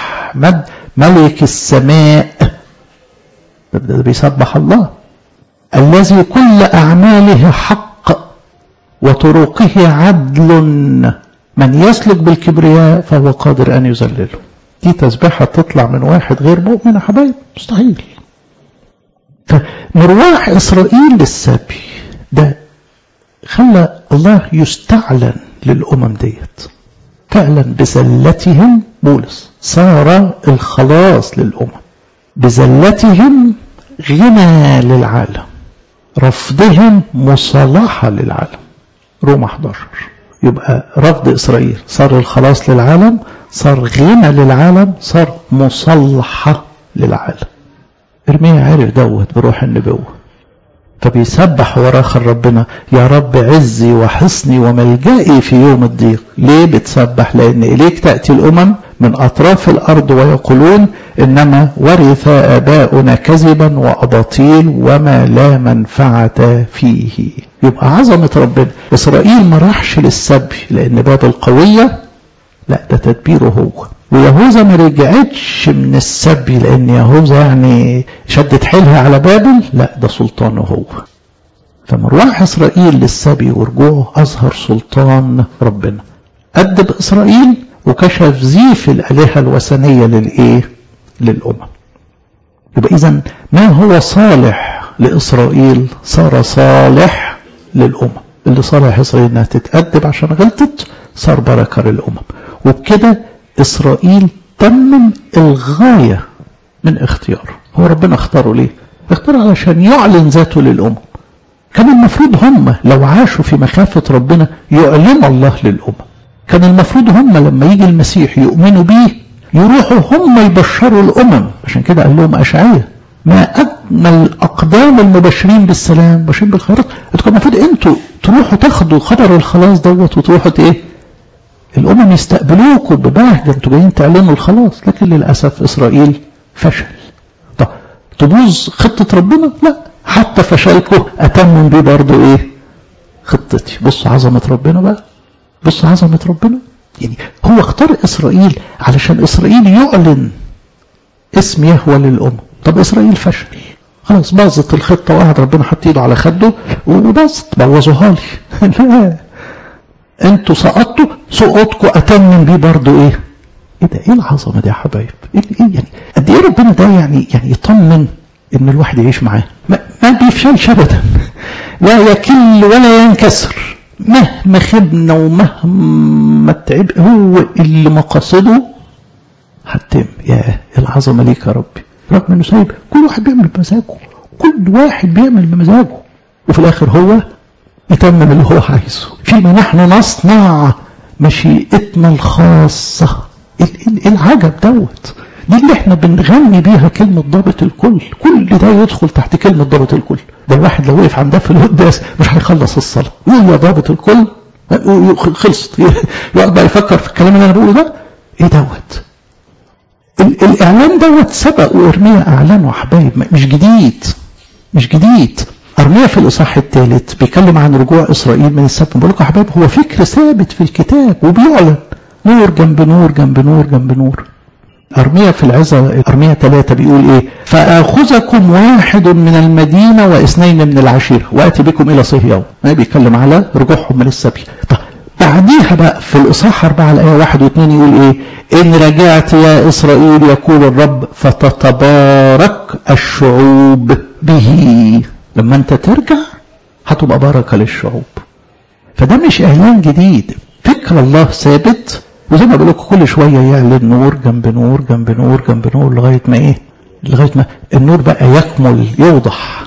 وأحمد ملك السماء ده, ده بيسبح الله الذي كل أعماله حق وطرقه عدل من يسلك بالكبرياء فهو قادر أن يذلله دي تسبيحة تطلع من واحد غير مؤمن يا حبايب مستحيل فمرواح إسرائيل للسبي ده خلى الله يستعلن للأمم ديت فعلا بزلتهم بولس صار الخلاص للأمم بزلتهم غنى للعالم رفضهم مصالحة للعالم روما 11 يبقى رفض إسرائيل صار الخلاص للعالم صار غنى للعالم صار مصلحة للعالم ارميا عرف دوت بروح النبوة فبيسبح وراخر ربنا يا رب عزي وحصني وملجئي في يوم الضيق ليه بتسبح لأن إليك تأتي الأمم من أطراف الأرض ويقولون إنما ورث آباؤنا كذبا وأباطيل وما لا منفعة فيه يبقى عظمة ربنا إسرائيل ما راحش للسبي لأن باب القوية لا ده تدبيره هو ويهوذا ما رجعتش من السبي لأن يهوذا يعني شدت حيلها على بابل لا ده سلطانه هو فمروح إسرائيل للسبي ورجوعه أظهر سلطان ربنا أدب إسرائيل وكشف زيف الآلهة الوثنية للإيه؟ للأمم. يبقى إذا ما هو صالح لإسرائيل صار صالح للأمم. اللي صالح إسرائيل إنها تتأدب عشان غلطت صار بركة للأمم. وبكده إسرائيل تمم الغاية من اختياره. هو ربنا اختاره ليه؟ اختاره علشان يعلن ذاته للأمم. كان المفروض هم لو عاشوا في مخافة ربنا يعلنوا الله للأمم. كان المفروض هم لما يجي المسيح يؤمنوا بيه يروحوا هم يبشروا الأمم عشان كده قال لهم أشعية ما أجمل أقدام المبشرين بالسلام مبشرين بالخيرات انتوا كان المفروض انتوا تروحوا تاخدوا خبر الخلاص دوت وتروحوا ايه الأمم يستقبلوكم ببهجة انتوا جايين تعلنوا الخلاص لكن للأسف إسرائيل فشل طب تبوظ خطة ربنا لا حتى فشلكم أتمم بيه برضه ايه خطتي بصوا عظمة ربنا بقى بص عظمة ربنا يعني هو اختار إسرائيل علشان إسرائيل يعلن اسم يهوى للأمم طب إسرائيل فشل خلاص باظت الخطة واحد ربنا حط ايده على خده وباظت بوظوها لي لا انتوا سقطتوا سقوطكم اتمم بيه برضه ايه ايه ده ايه العظمه دي يا حبايب ايه ايه يعني قد ايه ربنا ده يعني يعني يطمن ان الواحد يعيش معاه ما, ما بيفشلش ابدا لا يكل ولا ينكسر مهما خبنا ومهما تعب هو اللي مقاصده هتتم يا العظمة ليك يا ربي رغم انه سايب كل واحد بيعمل بمزاجه كل واحد بيعمل بمزاجه وفي الاخر هو يتمم اللي هو عايزه فيما نحن نصنع مشيئتنا الخاصة العجب دوت دي اللي احنا بنغني بيها كلمة ضابط الكل كل ده يدخل تحت كلمة ضابط الكل ده الواحد لو وقف عندها في القداس مش هيخلص الصلاة يقول يا ضابط الكل خلصت يقعد بقى يفكر في الكلام اللي انا بقوله ده ايه دوت الاعلان دوت سبق وارميا اعلانه حبايب مش جديد مش جديد ارميا في الاصحاح الثالث بيتكلم عن رجوع اسرائيل من السبت بقول لكم يا حبايب هو فكر ثابت في الكتاب وبيعلن نور جنب نور جنب نور جنب نور أرمية في العزة أرمية ثلاثة بيقول إيه فآخذكم واحد من المدينة واثنين من العشيرة وآتي بكم إلى صهيون ما بيتكلم على رجوعهم من السبي طب بعديها بقى في الإصحاح أربعة الآية واحد واثنين يقول إيه إن رجعت يا إسرائيل يقول الرب فتتبارك الشعوب به لما أنت ترجع هتبقى بركة للشعوب فده مش إعلان جديد فكر الله ثابت وزي ما بقول لكم كل شويه يعلن نور جنب نور جنب نور جنب نور لغايه ما ايه؟ لغايه ما النور بقى يكمل يوضح.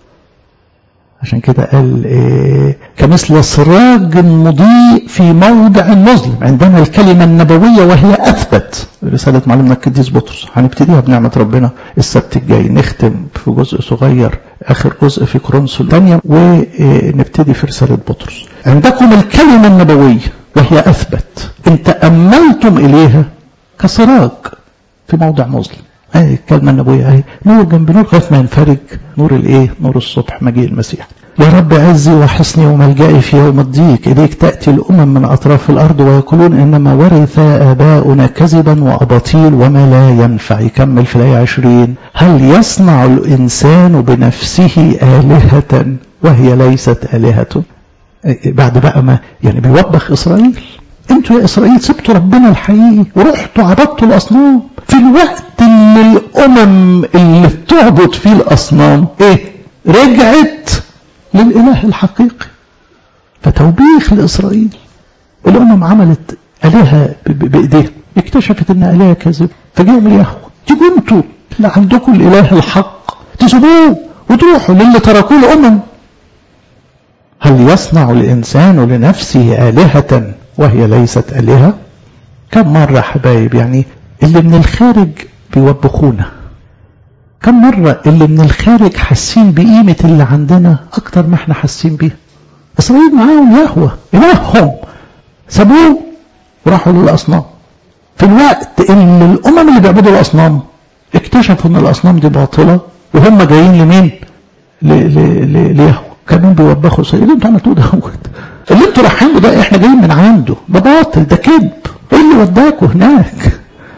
عشان كده قال إيه كمثل سراج مضيء في موضع مظلم عندنا الكلمة النبوية وهي أثبت رسالة معلمنا القديس بطرس هنبتديها بنعمة ربنا السبت الجاي نختم في جزء صغير آخر جزء في كورنثوس الثانية ونبتدي في رسالة بطرس عندكم الكلمة النبوية وهي أثبت إن تأملتم إليها كسراج في موضع مظلم اهي الكلمة النبوية اهي نور جنب نور لغاية ما ينفرج نور الايه نور الصبح مجيء المسيح يا رب عزي وحصني وملجئي في يوم الضيق إليك تأتي الأمم من أطراف الأرض ويقولون إنما ورث آباؤنا كذبا وأباطيل وما لا ينفع يكمل في الآية عشرين هل يصنع الإنسان بنفسه آلهة وهي ليست آلهة بعد بقى ما يعني بيوبخ إسرائيل انتوا يا إسرائيل سبتوا ربنا الحقيقي ورحتوا عبدتوا الأصنام في الوقت اللي الأمم اللي بتعبد فيه الأصنام إيه رجعت للإله الحقيقي فتوبيخ لإسرائيل الأمم عملت آلهة بإيديها اكتشفت إن آلهة كذب فجاءوا من اليهوه تيجوا انتوا اللي عندكم الإله الحق تسيبوه وتروحوا للي تركوه الأمم هل يصنع الإنسان لنفسه آلهة وهي ليست آلهة كم مرة حبايب يعني اللي من الخارج بيوبخونا كم مرة اللي من الخارج حاسين بقيمة اللي عندنا أكتر ما احنا حاسين بيها إسرائيل معاهم يهوى إلههم سابوه وراحوا للأصنام في الوقت اللي الأمم اللي بيعبدوا الأصنام اكتشفوا إن الأصنام دي باطلة وهم جايين لمين؟ ليهوى كانوا بيوبخوا إسرائيل انتوا عملتوه ده اللي انتوا رايحين ده احنا جايين من عنده ده باطل ده كذب ايه اللي وداكوا هناك؟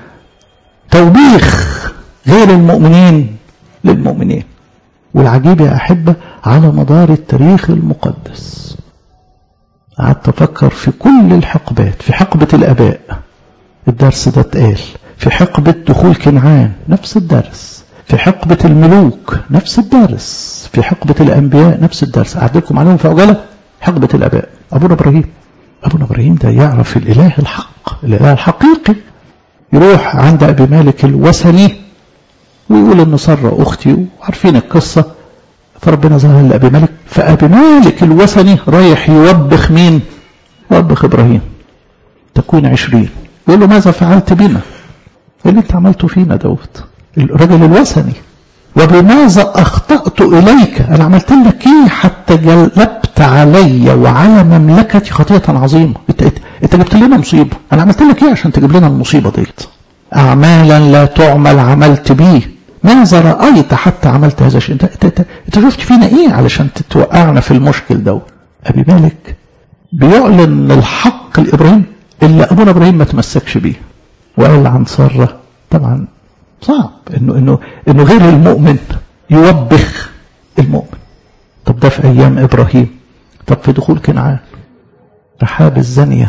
توبيخ غير المؤمنين للمؤمنين والعجيب يا أحبة على مدار التاريخ المقدس قعدت أفكر في كل الحقبات في حقبة الآباء الدرس ده اتقال في حقبة دخول كنعان نفس الدرس في حقبة الملوك نفس الدرس في حقبة الأنبياء نفس الدرس أعدلكم عليهم في عجالة حقبة الآباء أبونا إبراهيم أبونا إبراهيم ده يعرف الإله الحق الإله الحقيقي يروح عند أبي مالك الوثني ويقول ان سارة اختي وعارفين القصة فربنا ظهر لأبي مالك فأبي مالك الوثني رايح يوبخ مين يوبخ إبراهيم تكون عشرين يقول له ماذا فعلت بنا اللي انت عملته فينا دوت الرجل الوثني وبماذا أخطأت إليك أنا عملت لك إيه حتى جلبت علي وعلى مملكتي خطيئة عظيمة انت, انت جبت لنا مصيبة أنا عملت لك إيه عشان تجيب لنا المصيبة ديت أعمالا لا تعمل عملت بيه ماذا رأيت حتى عملت هذا الشيء انت, انت, انت شفت فينا ايه علشان تتوقعنا في المشكل ده ابي مالك بيعلن الحق لابراهيم اللي ابونا ابراهيم ما تمسكش بيه وقال عن ساره طبعا صعب انه انه انه غير المؤمن يوبخ المؤمن طب ده في ايام ابراهيم طب في دخول كنعان رحاب الزانيه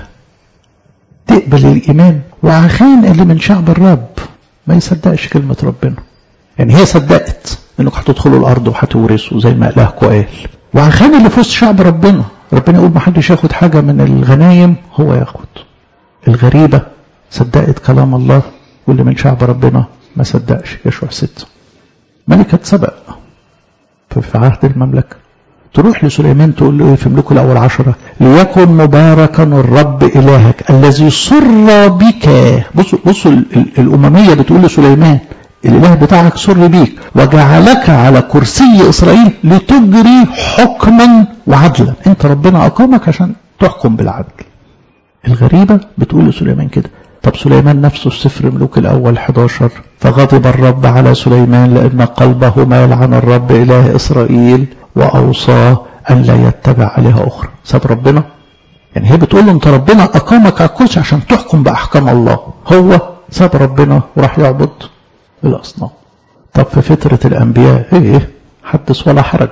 تقبل الايمان وعخان اللي من شعب الرب ما يصدقش كلمه ربنا يعني هي صدقت انك هتدخلوا الارض وهتورثوا زي ما الهكم قال وعخان اللي في وسط شعب ربنا ربنا يقول ما حدش ياخد حاجه من الغنايم هو ياخد الغريبه صدقت كلام الله واللي من شعب ربنا ما صدقش يشوع ست ملكة سبق في عهد المملكة تروح لسليمان تقول له ايه في ملوك الاول عشرة ليكن مباركا الرب الهك الذي سر بك بصوا بصوا الامميه بتقول لسليمان الاله بتاعك سر بيك وجعلك على كرسي اسرائيل لتجري حكما وعدلا انت ربنا اقامك عشان تحكم بالعدل الغريبه بتقول لسليمان كده طب سليمان نفسه في سفر ملوك الأول 11 فغضب الرب على سليمان لأن قلبه مال عن الرب إله إسرائيل وأوصاه أن لا يتبع عليها أخرى ساب ربنا يعني هي بتقول له أنت ربنا أقامك على الكرسي عشان تحكم بأحكام الله هو ساب ربنا وراح يعبد الأصنام طب في فترة الأنبياء إيه حدث ولا حرج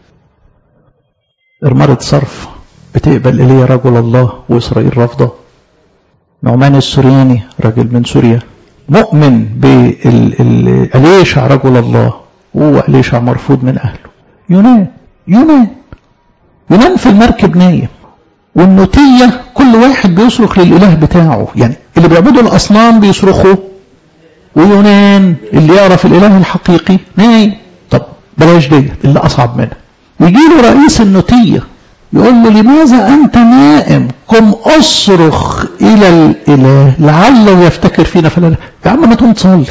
إرمرة صرف بتقبل إليه رجل الله وإسرائيل رافضه نعمان السرياني راجل من سوريا مؤمن بأليشع رجل الله وهو أليشع مرفوض من أهله يونان يونان يونان في المركب نايم والنوتية كل واحد بيصرخ للإله بتاعه يعني اللي بيعبدوا الأصنام بيصرخوا ويونان اللي يعرف الإله الحقيقي نايم طب بلاش دي اللي أصعب منها يجي له رئيس النوتية يقول له لماذا أنت نائم قم أصرخ إلى الإله لعله يفتكر فينا فلا يا عم ما تقوم تصلي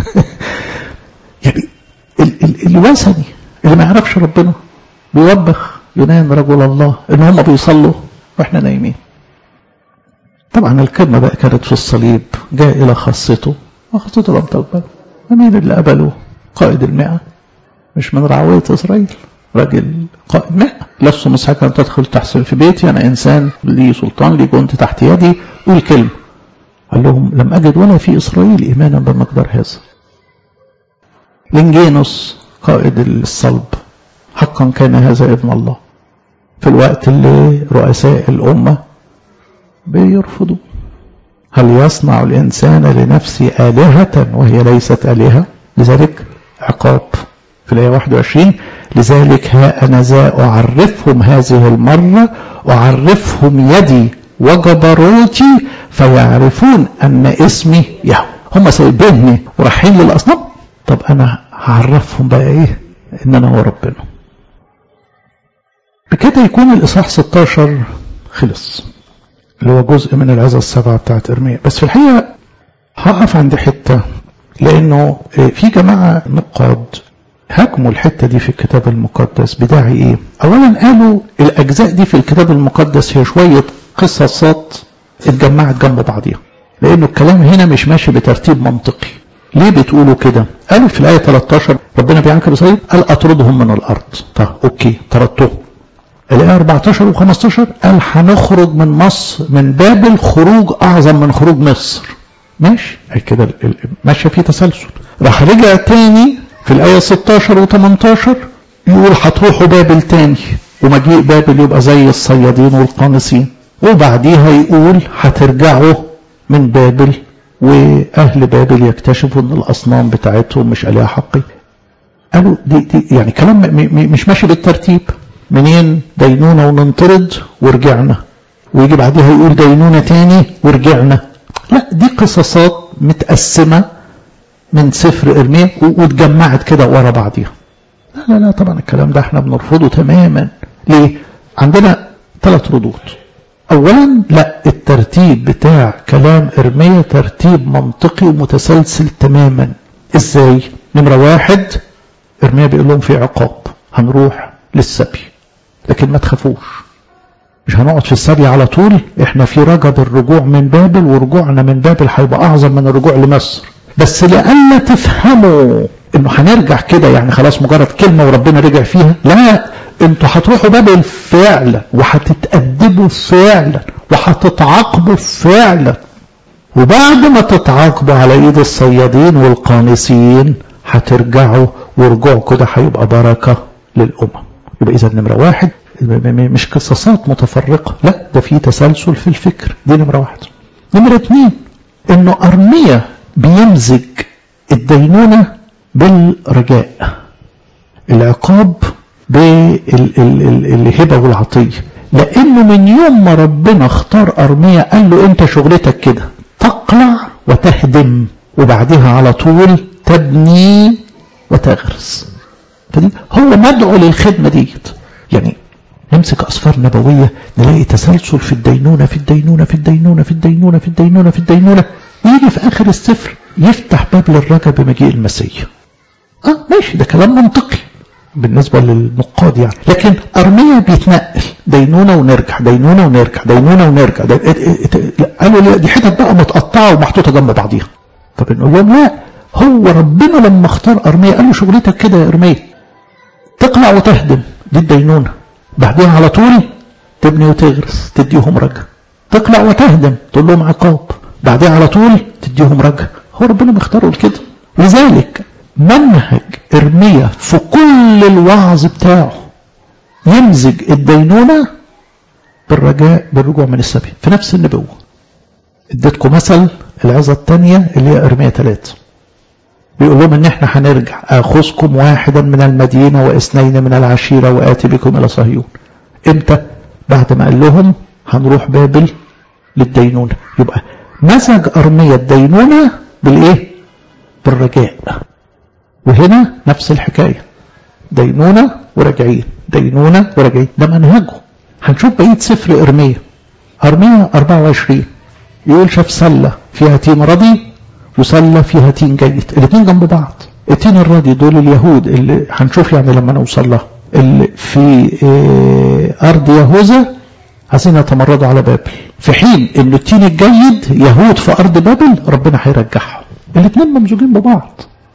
يعني ال ال الوثني اللي ما يعرفش ربنا بيوبخ يونان رجل الله ان هم بيصلوا واحنا نايمين طبعا الكلمة بقى كانت في الصليب جاء إلى خاصته وخاصته لم تقبل مين اللي قبله قائد المئة مش من رعوية إسرائيل راجل قائد مئة لست مسحكا أن تدخل تحصل في بيتي أنا إنسان لي سلطان لي كنت تحت يدي قول كلمة قال لهم لم أجد ولا في إسرائيل إيمانا بمقدار هذا لنجينوس قائد الصلب حقا كان هذا ابن الله في الوقت اللي رؤساء الأمة بيرفضوا هل يصنع الإنسان لنفسه آلهة وهي ليست آلهة لذلك عقاب في الآية 21 لذلك ها أنا ذا أعرفهم هذه المرة أعرفهم يدي وجبروتي فيعرفون أن اسمي يهوه هم سايبيني ورايحين للأصنام طب أنا هعرفهم بقى إيه إن أنا هو ربنا بكده يكون الإصحاح 16 خلص اللي هو جزء من العظة السبعة بتاعت إرميا بس في الحقيقة هقف عند حتة لأنه في جماعة نقاد هاجموا الحتة دي في الكتاب المقدس بداعي إيه؟ أولا قالوا الأجزاء دي في الكتاب المقدس هي شوية قصصات اتجمعت جنب بعضيها لأنه الكلام هنا مش ماشي بترتيب منطقي ليه بتقولوا كده؟ قالوا في الآية 13 ربنا بيعنكر إسرائيل قال أطردهم من الأرض طب أوكي طردتهم الآية 14 و15 قال هنخرج من مصر من بابل خروج أعظم من خروج مصر ماشي كده ماشية في تسلسل راح رجع تاني في الآية 16 و18 يقول هتروحوا بابل تاني ومجيء بابل يبقى زي الصيادين والقانصين وبعديها يقول هترجعوا من بابل وأهل بابل يكتشفوا أن الأصنام بتاعتهم مش آلهة حقيقية قالوا دي, دي يعني كلام مش ماشي بالترتيب منين دينونة وننطرد ورجعنا ويجي بعدها يقول دينونة تاني ورجعنا لا دي قصصات متقسمة من سفر إرميا واتجمعت كده ورا بعضيها لا لا لا طبعا الكلام ده احنا بنرفضه تماما ليه عندنا ثلاث ردود اولا لا الترتيب بتاع كلام ارميا ترتيب منطقي ومتسلسل تماما ازاي نمرة واحد ارميا بيقول لهم في عقاب هنروح للسبي لكن ما تخافوش مش هنقعد في السبي على طول احنا في رجب الرجوع من بابل ورجوعنا من بابل هيبقى اعظم من الرجوع لمصر بس لألا تفهموا انه هنرجع كده يعني خلاص مجرد كلمة وربنا رجع فيها لا انتوا هتروحوا بابل فعلا وهتتأدبوا فعلا وهتتعاقبوا فعلا وبعد ما تتعاقبوا على ايد الصيادين والقانصين هترجعوا ورجوعكم ده هيبقى بركة للأمم يبقى إذا نمرة واحد مش قصصات متفرقة لا ده في تسلسل في الفكر دي نمرة واحد نمرة اتنين انه أرمية بيمزج الدينونة بالرجاء العقاب بالهبة والعطية لأنه من يوم ما ربنا اختار أرمية قال له أنت شغلتك كده تقلع وتهدم وبعدها على طول تبني وتغرس فدي هو مدعو للخدمة ديت يعني نمسك أسفار نبوية نلاقي تسلسل في الدينونة في الدينونة في الدينونة في الدينونة في الدينونة في الدينونة يجي في آخر السفر يفتح باب للرجا بمجيء المسيح اه ماشي ده كلام منطقي بالنسبة للنقاد يعني لكن أرمية بيتنقل دينونة ونرجع دينونة ونرجع دينونة ونرجع دي... قالوا دي حتت بقى متقطعة ومحطوطة جنب بعضيها فبنقول لهم لا هو ربنا لما اختار أرمية قال له شغلتك كده يا أرمية تقلع وتهدم دي الدينونة بعدين على طول تبني وتغرس تديهم رجا تقلع وتهدم تقول لهم عقاب بعدين على طول تديهم رجا هو ربنا مختاره كده لذلك منهج ارميا في كل الوعظ بتاعه يمزج الدينونة بالرجاء بالرجوع من السبي في نفس النبوة اديتكم مثل العظة الثانية اللي هي ارميا ثلاثة بيقول لهم ان احنا هنرجع اخذكم واحدا من المدينة واثنين من العشيرة واتي بكم الى صهيون امتى بعد ما قال لهم هنروح بابل للدينونة يبقى مزج ارميا الدينونة بالايه بالرجاء وهنا نفس الحكاية دينونة وراجعين دينونة وراجعين ده منهجه هنشوف بقية سفر ارميا ارميا 24 يقول شاف سلة فيها تين رضي وسلة فيها تين جيد الاثنين جنب بعض التين الرضي دول اليهود اللي هنشوف يعني لما نوصل لها اللي في ارض يهوذا عايزين يتمردوا على بابل في حين ان التين الجيد يهود في ارض بابل ربنا هيرجعهم الاثنين ممزوجين ببعض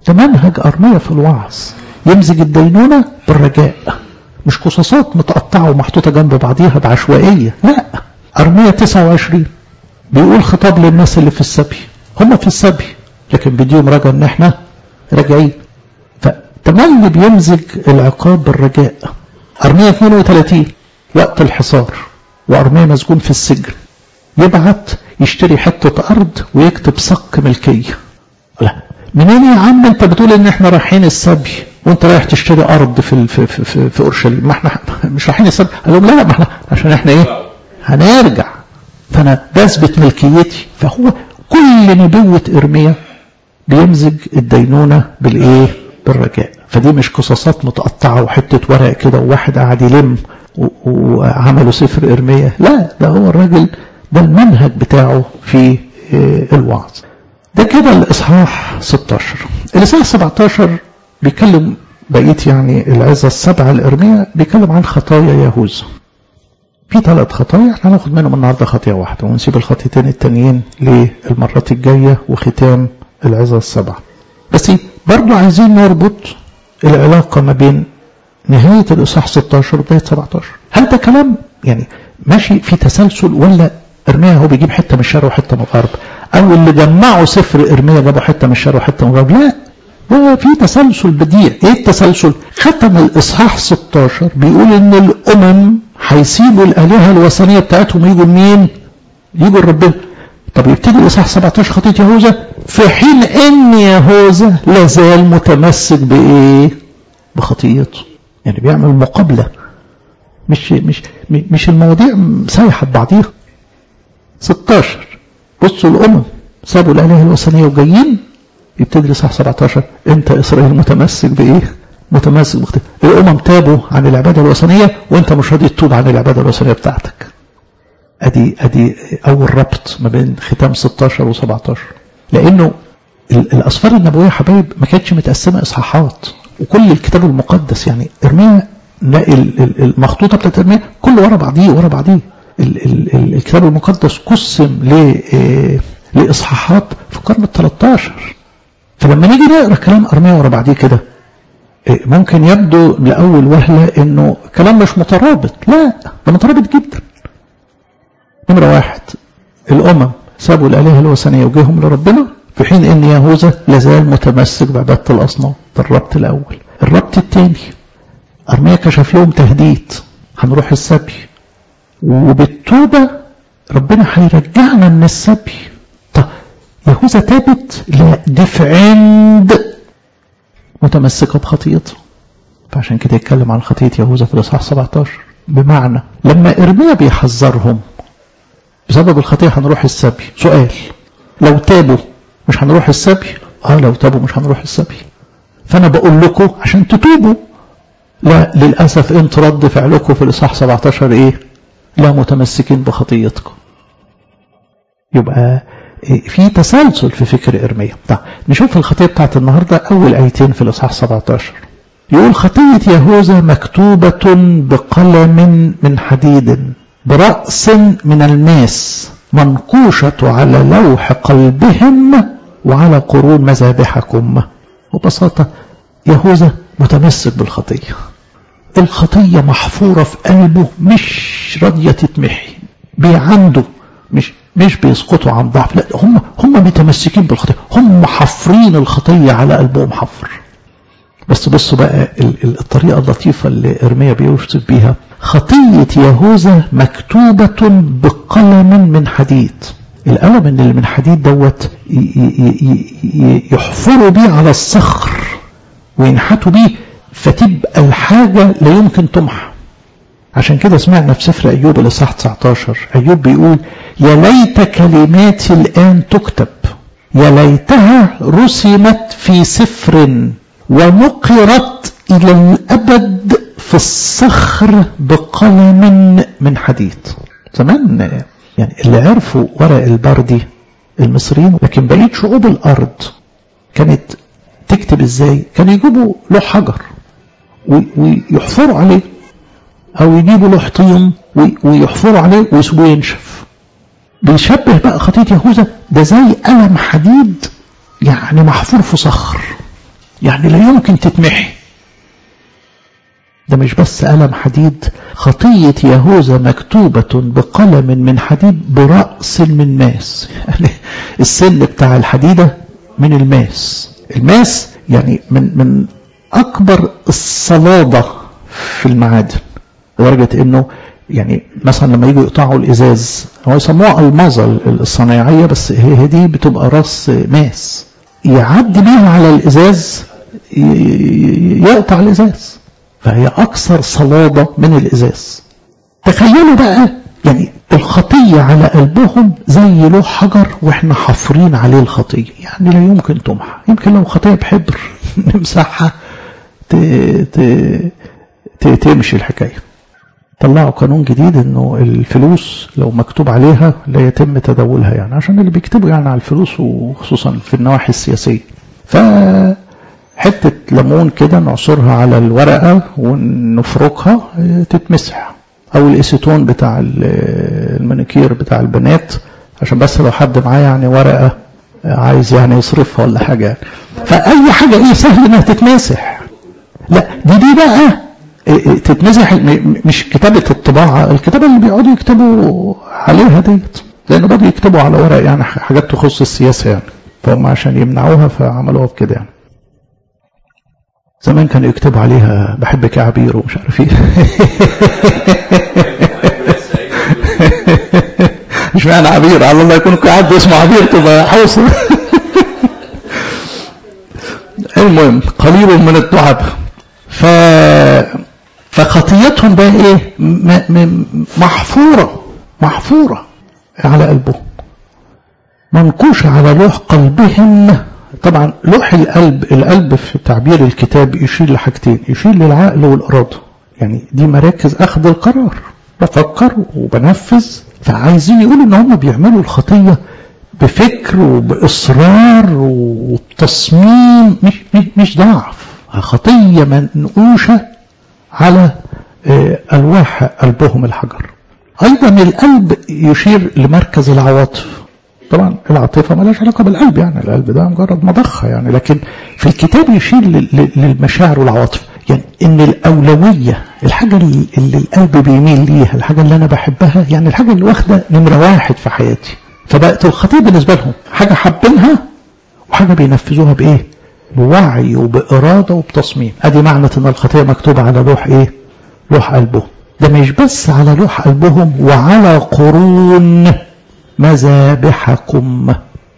ده منهج أرمية في الوعظ يمزج الدينونة بالرجاء مش قصصات متقطعة ومحطوطة جنب بعضيها بعشوائية لا أرمية 29 بيقول خطاب للناس اللي في السبي هم في السبي لكن بديهم رجاء ان احنا راجعين فتملي بيمزج العقاب بالرجاء أرمية 32 وقت الحصار وأرمية مسجون في السجن يبعت يشتري حتة أرض ويكتب صك ملكية لا منين يا عم انت بتقول ان احنا رايحين السبي وانت رايح تشتري ارض في في في, في, في اورشليم ما احنا مش رايحين السبي قال لهم لا ما احنا عشان احنا ايه هنرجع فانا بثبت ملكيتي فهو كل نبوة ارميا بيمزج الدينونة بالايه بالرجاء فدي مش قصصات متقطعة وحتة ورق كده وواحد قاعد يلم وعملوا سفر ارميا لا ده هو الراجل ده المنهج بتاعه في الوعظ ده كده الإصحاح 16 الإصحاح 17 بيتكلم بقيت يعني العزة السبعة الإرمية بيتكلم عن خطايا يهوذا في ثلاث خطايا احنا هناخد منهم النهارده خطية واحدة ونسيب الخطيتين التانيين للمرات الجاية وختام العزة السبعة بس برضو عايزين نربط العلاقة ما بين نهاية الإصحاح 16 وبداية 17 هل ده كلام يعني ماشي في تسلسل ولا إرميا هو بيجيب حتة من الشرق وحتة من الغرب أو اللي جمعوا سفر إرميا جابوا حتة من الشرق وحتة من الغرب لا ده في تسلسل بديع ايه التسلسل ختم الاصحاح 16 بيقول ان الامم هيسيبوا الالهه الوثنيه بتاعتهم ويجوا لمين يجوا لربنا طب يبتدي الاصحاح 17 خطيه يهوذا في حين ان يهوذا لازال متمسك بايه بخطيته يعني بيعمل مقابله مش مش مش المواضيع سايحه ببعضيها 16 بصوا الامم سابوا الالهه الوثنيه وجايين يبتدي الاصحاح 17 انت اسرائيل متمسك بايه؟ متمسك بخطيئة الامم تابوا عن العباده الوثنيه وانت مش راضي تتوب عن العباده الوثنيه بتاعتك. ادي ادي اول ربط ما بين ختام 16 و17 لانه الاسفار النبويه يا حبايب ما كانتش متقسمه اصحاحات وكل الكتاب المقدس يعني ارميا المخطوطه بتاعت ارميا كله ورا بعضيه ورا بعضيه الكتاب المقدس قسم لاصحاحات في القرن ال 13 فلما نيجي نقرا كلام ارميا ورا بعضيه كده ممكن يبدو لاول وهله انه كلام مش مترابط لا ده مترابط جدا نمره واحد الامم سابوا الالهه الوثنيه وجيهم لربنا في حين ان يهوذا لازال متمسك بعباده الاصنام ده الربط الاول الربط الثاني ارميا كشف لهم تهديد هنروح السبي وبالتوبه ربنا هيرجعنا من السبي يهوذا تابت لا دي في عند متمسكة بخطيته فعشان كده يتكلم عن خطية يهوذا في الإصحاح 17 بمعنى لما إرميا بيحذرهم بسبب الخطية هنروح السبي سؤال لو تابوا مش هنروح السبي اه لو تابوا مش هنروح السبي فأنا بقول لكم عشان تتوبوا لا للأسف انت رد فعلكم في الإصحاح 17 ايه لا متمسكين بخطيتكم يبقى في تسلسل في فكر إرميا طيب نشوف الخطية بتاعت النهاردة أول آيتين في الإصحاح 17 يقول خطية يهوذا مكتوبة بقلم من حديد برأس من الماس منقوشة على لوح قلبهم وعلى قرون مذابحكم وببساطة يهوذا متمسك بالخطية الخطية محفورة في قلبه مش راضية تتمحي بعنده مش مش بيسقطوا عن ضعف لا هم هم متمسكين بالخطيه هم حافرين الخطيه على قلبهم حفر بس بصوا بقى الطريقه اللطيفه اللي ارميا بيوصف بيها خطيه يهوذا مكتوبه بقلم من حديد القلم اللي من حديد دوت يحفروا بيه على الصخر وينحتوا بيه فتبقى الحاجه لا يمكن تمحى عشان كده سمعنا في سفر أيوب الإصحاح 19 أيوب بيقول يا ليت كلماتي الآن تكتب يا ليتها رسمت في سفر ونقرت إلى الأبد في الصخر بقلم من حديد زمان يعني اللي عرفوا ورق البردي المصريين لكن بقية شعوب الأرض كانت تكتب ازاي كانوا يجيبوا لوح حجر ويحفروا عليه او يجيبوا له حطيم ويحفروا عليه ويسيبوه ينشف بيشبه بقى خطيه يهوذا ده زي قلم حديد يعني محفور في صخر يعني لا يمكن تتمحي ده مش بس قلم حديد خطية يهوذا مكتوبة بقلم من حديد برأس من ماس يعني السن بتاع الحديدة من الماس الماس يعني من من أكبر الصلادة في المعادن لدرجة إنه يعني مثلا لما يجوا يقطعوا الإزاز هو يسموها المظة الصناعية بس هي دي بتبقى راس ماس يعدي بيها على الإزاز يقطع الإزاز فهي أكثر صلابة من الإزاز تخيلوا بقى يعني الخطية على قلبهم زي لوح حجر واحنا حافرين عليه الخطية يعني لا يمكن تمحى يمكن لو خطية بحبر نمسحها ت... ت... ت... تمشي الحكاية طلعوا قانون جديد انه الفلوس لو مكتوب عليها لا يتم تداولها يعني عشان اللي بيكتبوا يعني على الفلوس وخصوصا في النواحي السياسية ف حتة ليمون كده نعصرها على الورقة ونفركها تتمسح او الاسيتون بتاع المانيكير بتاع البنات عشان بس لو حد معاه يعني ورقة عايز يعني يصرفها ولا حاجة يعني. فأي حاجة ايه سهل انها تتمسح لا دي دي بقى تتمسح مش كتابة الطباعة الكتابة اللي بيقعدوا يكتبوا عليها ديت لأنه بدوا يكتبوا على ورق يعني حاجات تخص السياسة يعني فهم عشان يمنعوها فعملوها بكده يعني زمان كانوا يكتبوا عليها بحبك يا عبير ومش عارف ايه مش معنى عبير على الله يكون قاعد اسمه عبير تبقى حوصل المهم قليل من التعب ف فخطيتهم بقى ايه محفورة محفورة على قلبهم منقوشة على لوح قلبهم طبعا لوح القلب القلب في تعبير الكتاب يشير لحاجتين يشير للعقل والإرادة يعني دي مراكز أخذ القرار بفكر وبنفذ فعايزين يقولوا ان هم بيعملوا الخطية بفكر وبإصرار وتصميم مش, مش, مش ضعف خطية منقوشة على ألواح قلبهم الحجر أيضا القلب يشير لمركز العواطف طبعا العاطفة مالهاش علاقة بالقلب يعني القلب ده مجرد مضخة يعني لكن في الكتاب يشير للمشاعر والعواطف يعني ان الأولوية الحاجة اللي القلب بيميل ليها الحاجة اللي أنا بحبها يعني الحاجة اللي واخدة نمرة واحد في حياتي فبقت الخطية بالنسبة لهم حاجة حابينها وحاجة بينفذوها بإيه بوعي وبإرادة وبتصميم ادي معنى ان الخطية مكتوبة على لوح ايه لوح قلبهم ده مش بس على لوح قلبهم وعلى قرون مذابحكم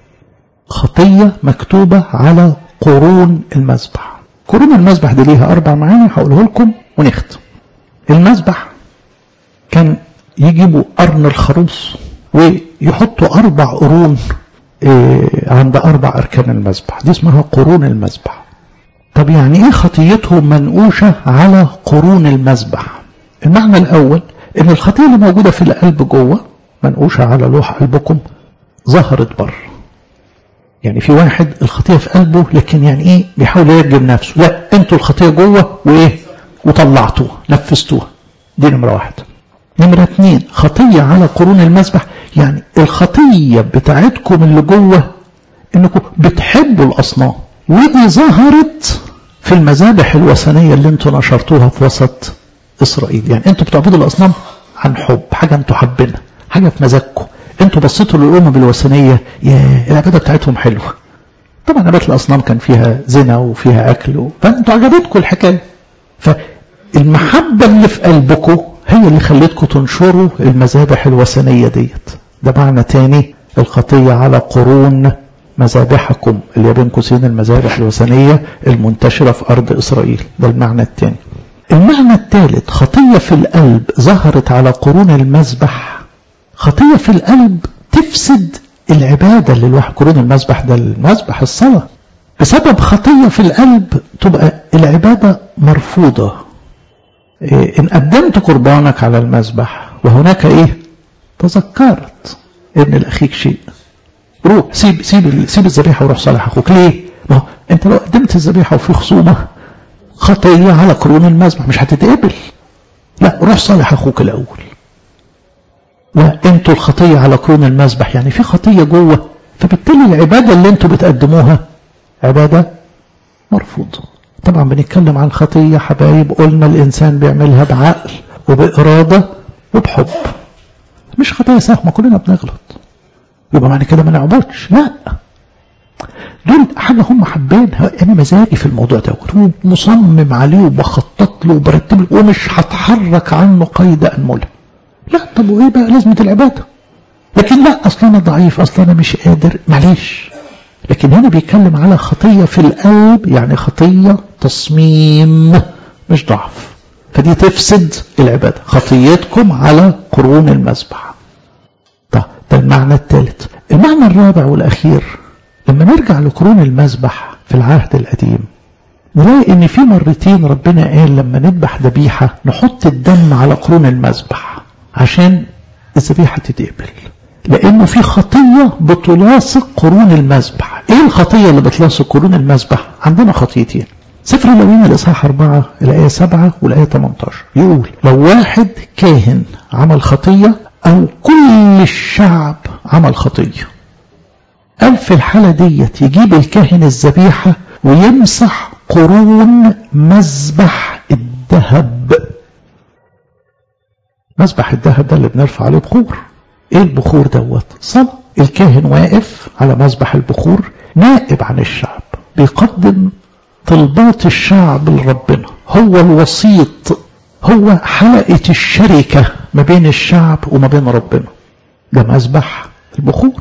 خطية مكتوبة على قرون المذبح قرون المذبح دي ليها أربع معاني هقوله لكم ونختم المذبح كان يجيبوا قرن الخروف ويحطوا أربع قرون عند أربع أركان المذبح دي اسمها قرون المذبح طب يعني إيه خطيتهم منقوشة على قرون المذبح المعنى الأول إن الخطية اللي موجودة في القلب جوه منقوشة على لوح قلبكم ظهرت بره يعني في واحد الخطية في قلبه لكن يعني إيه بيحاول يرجم نفسه لا أنتوا الخطية جوه وإيه وطلعتوها نفذتوها دي نمرة واحد نمرة اتنين خطية على قرون المذبح يعني الخطية بتاعتكم اللي جوه انكم بتحبوا الاصنام ودي ظهرت في المذابح الوثنية اللي انتوا نشرتوها في وسط اسرائيل يعني انتوا بتعبدوا الاصنام عن حب حاجة انتوا حابينها حاجة في مزاجكم انتوا بصيتوا للأمم الوثنية يا العبادة بتاعتهم حلوة طبعا عبادة الأصنام كان فيها زنا وفيها أكل فانتوا عجبتكم الحكاية فالمحبة اللي في قلبكم هي اللي خلتكم تنشروا المذابح الوثنية ديت ده معنى تاني الخطية على قرون مذابحكم اللي بين قوسين المذابح الوثنية المنتشرة في أرض إسرائيل ده المعنى الثاني المعنى الثالث خطية في القلب ظهرت على قرون المذبح خطية في القلب تفسد العبادة اللي الواحد قرون المذبح ده المذبح الصلاة بسبب خطية في القلب تبقى العبادة مرفوضة إيه إن قدمت قربانك على المذبح وهناك إيه تذكرت ان لاخيك شيء روح سيب سيب سيب الذبيحه وروح صالح اخوك ليه؟ ما هو انت لو قدمت الذبيحه وفي خصومه خطيه على قرون المذبح مش هتتقبل لا روح صالح اخوك الاول وانتوا الخطيه على قرون المذبح يعني في خطيه جوه فبالتالي العباده اللي انتوا بتقدموها عباده مرفوضة طبعا بنتكلم عن خطية حبايب قلنا الإنسان بيعملها بعقل وبإرادة وبحب مش خطايا سهمة كلنا بنغلط يبقى معنى كده ما نعبدش لا دول حاجة هم حابينها أنا مزاجي في الموضوع دوت ومصمم عليه وبخطط له وبرتب له ومش هتحرك عنه قيد أنملة لا طب وإيه بقى لازمة العبادة لكن لا أصلا أنا ضعيف أصلا أنا مش قادر معلش لكن هنا بيتكلم على خطية في القلب يعني خطية تصميم مش ضعف فدي تفسد العبادة خطيتكم على قرون المذبح طب ده المعنى الثالث المعنى الرابع والأخير لما نرجع لقرون المذبح في العهد القديم نلاقي ان في مرتين ربنا قال لما نذبح ذبيحه نحط الدم على قرون المذبح عشان الذبيحه تتقبل لانه في خطيه بتلاصق قرون المذبح ايه الخطيه اللي بتلاصق قرون المذبح عندنا خطيتين سفر اللاويين الاصحاح 4 الايه 7 والايه 18 يقول لو واحد كاهن عمل خطيه او كل الشعب عمل خطيه قال في الحالة ديت يجيب الكاهن الذبيحة ويمسح قرون مذبح الذهب مذبح الذهب ده اللي بنرفع عليه بخور ايه البخور دوت صلاة الكاهن واقف على مذبح البخور نائب عن الشعب بيقدم طلبات الشعب لربنا هو الوسيط هو حلقة الشركة ما بين الشعب وما بين ربنا ده مذبح البخور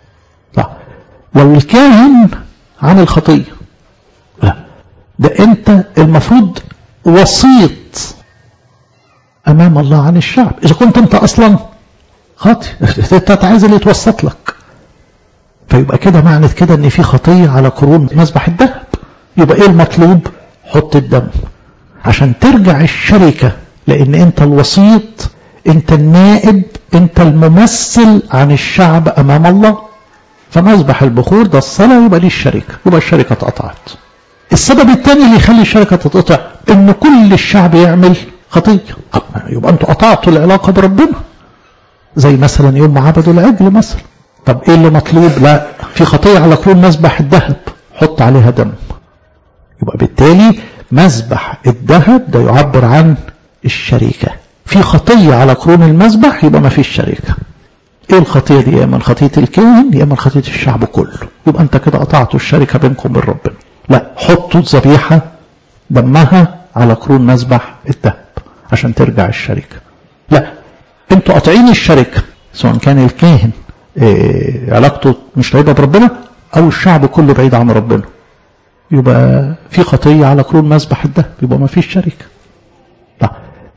لو الكاهن عن الخطية لا ده انت المفروض وسيط امام الله عن الشعب اذا كنت انت اصلا خاطي انت عايز اللي يتوسط لك فيبقى كده معنى كده ان في خطية على قرون مذبح الذهب يبقى ايه المطلوب حط الدم عشان ترجع الشركة لان انت الوسيط انت النائب انت الممثل عن الشعب امام الله فمذبح البخور ده الصلاة يبقى ليه الشركة يبقى الشركة اتقطعت السبب الثاني اللي يخلي الشركة تتقطع ان كل الشعب يعمل خطية يبقى انتوا قطعتوا العلاقة بربنا زي مثلا يوم ما عبدوا العجل مثلا طب ايه اللي مطلوب لا في خطية على كل مذبح الذهب حط عليها دم يبقى بالتالي مذبح الذهب ده يعبر عن الشركة في خطية على قرون المذبح يبقى ما فيش شركة ايه الخطية دي يا من خطية الكاهن يا من خطية الشعب كله يبقى انت كده قطعتوا الشركة بينكم وبين ربنا لا حطوا الذبيحة دمها على قرون مذبح الذهب عشان ترجع الشركة لا انتوا قاطعين الشركة سواء كان الكاهن إيه علاقته مش طيبة بربنا او الشعب كله بعيد عن ربنا يبقى في خطية على قرون مذبح الذهب يبقى ما فيش شركة لا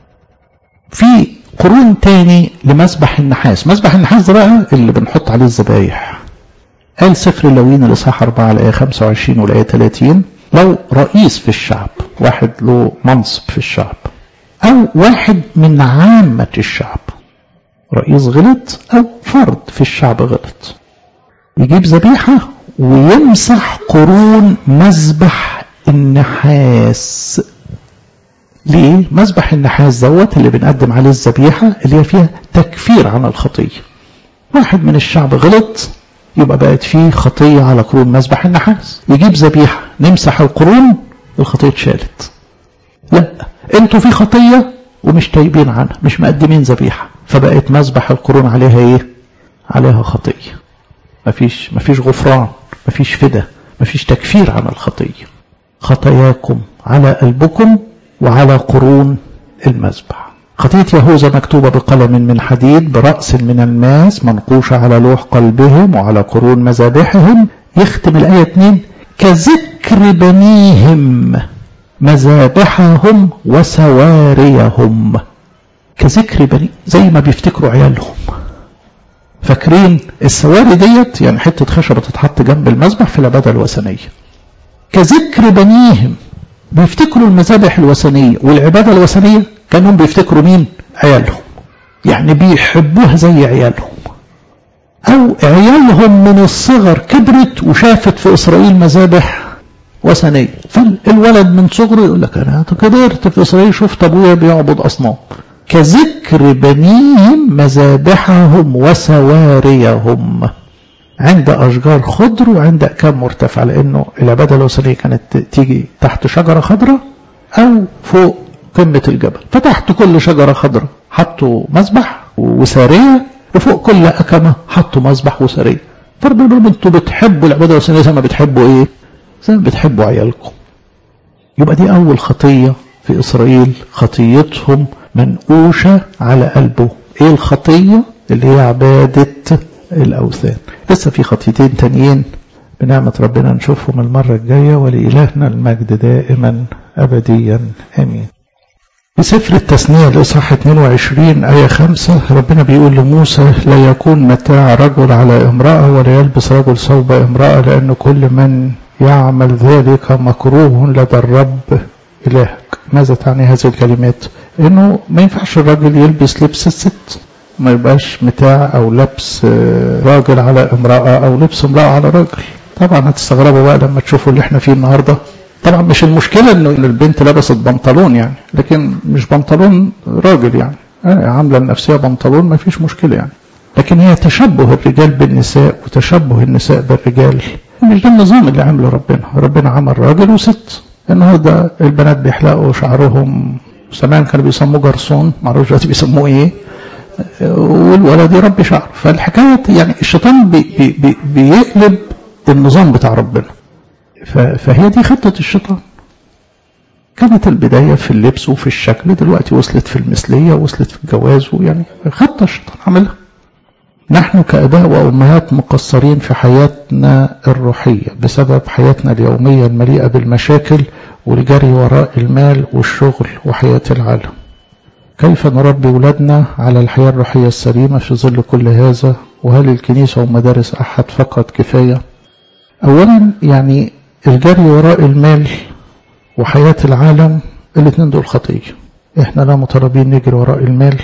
في قرون تاني لمذبح النحاس مذبح النحاس ده بقى اللي بنحط عليه الذبايح قال سفر اللوين الإصحاح 4 الآية 25 والآية 30 لو رئيس في الشعب واحد له منصب في الشعب أو واحد من عامة الشعب رئيس غلط أو فرد في الشعب غلط يجيب ذبيحة ويمسح قرون مذبح النحاس ليه؟ مذبح النحاس دوت اللي بنقدم عليه الذبيحة اللي هي فيها تكفير عن الخطية. واحد من الشعب غلط يبقى بقت فيه خطية على قرون مذبح النحاس. يجيب ذبيحة نمسح القرون الخطية اتشالت. لا انتوا في خطية ومش تايبين عنها مش مقدمين ذبيحة فبقت مذبح القرون عليها ايه؟ عليها خطية. مفيش مفيش غفران مفيش فدا مفيش تكفير عن الخطية. خطاياكم على قلبكم وعلى قرون المذبح خطية يهوذا مكتوبة بقلم من حديد برأس من الماس منقوشة على لوح قلبهم وعلى قرون مذابحهم يختم الآية 2 كذكر بنيهم مذابحهم وسواريهم كذكر بني زي ما بيفتكروا عيالهم فاكرين السواري ديت يعني حتة خشبة تتحط جنب المذبح في العبادة الوثنية كذكر بنيهم بيفتكروا المذابح الوثنية والعبادة الوثنية كانوا بيفتكروا مين عيالهم يعني بيحبوها زي عيالهم أو عيالهم من الصغر كبرت وشافت في إسرائيل مذابح وثنية فالولد من صغره يقول لك أنا كبرت في إسرائيل شفت أبويا بيعبد أصنام كذكر بنيهم مذابحهم وسواريهم عند أشجار خضر وعند أكام مرتفع لأنه العبادة الوثنية كانت تيجي تحت شجرة خضراء أو فوق قمة الجبل فتحت كل شجرة خضراء حطوا مسبح وسارية وفوق كل أكمة حطوا مسبح وسارية فربنا بيقول انتوا بتحبوا العبادة الوثنية زي ما بتحبوا ايه؟ زي ما بتحبوا عيالكم يبقى دي أول خطية في إسرائيل خطيتهم منقوشة على قلبه ايه الخطية اللي هي عبادة الأوثان لسه في خطيتين تانيين بنعمة ربنا نشوفهم المرة الجاية ولإلهنا المجد دائما أبديا آمين في سفر التثنية الإصحاح 22 آية 5 ربنا بيقول لموسى لا يكون متاع رجل على امرأة ولا يلبس رجل ثوب امرأة لأن كل من يعمل ذلك مكروه لدى الرب إلهك ماذا تعني هذه الكلمات إنه ما ينفعش الراجل يلبس لبس الست ما يبقاش متاع أو لبس راجل على امرأة أو لبس امرأة على راجل طبعا هتستغربوا بقى لما تشوفوا اللي احنا فيه النهارده طبعا مش المشكلة انه البنت لبست بنطلون يعني لكن مش بنطلون راجل يعني عاملة لنفسها بنطلون ما فيش مشكلة يعني لكن هي تشبه الرجال بالنساء وتشبه النساء بالرجال مش ده النظام اللي عمله ربنا ربنا عمل راجل وست النهارده البنات بيحلقوا شعرهم زمان كانوا بيسموه جرسون معرفش دلوقتي بيسموه ايه والولد يربي شعر فالحكاية يعني الشيطان بي بي بي بيقلب النظام بتاع ربنا فهي دي خطة الشيطان كانت البداية في اللبس وفي الشكل دلوقتي وصلت في المثلية وصلت في الجواز يعني خطة الشيطان عملها نحن كأباء وأمهات مقصرين في حياتنا الروحية بسبب حياتنا اليومية المليئة بالمشاكل والجري وراء المال والشغل وحياة العالم كيف نربي ولادنا على الحياة الروحية السليمة في ظل كل هذا وهل الكنيسة ومدارس أحد فقط كفاية أولا يعني الجري وراء المال وحياة العالم الاثنين دول خطية احنا لا مطالبين نجري وراء المال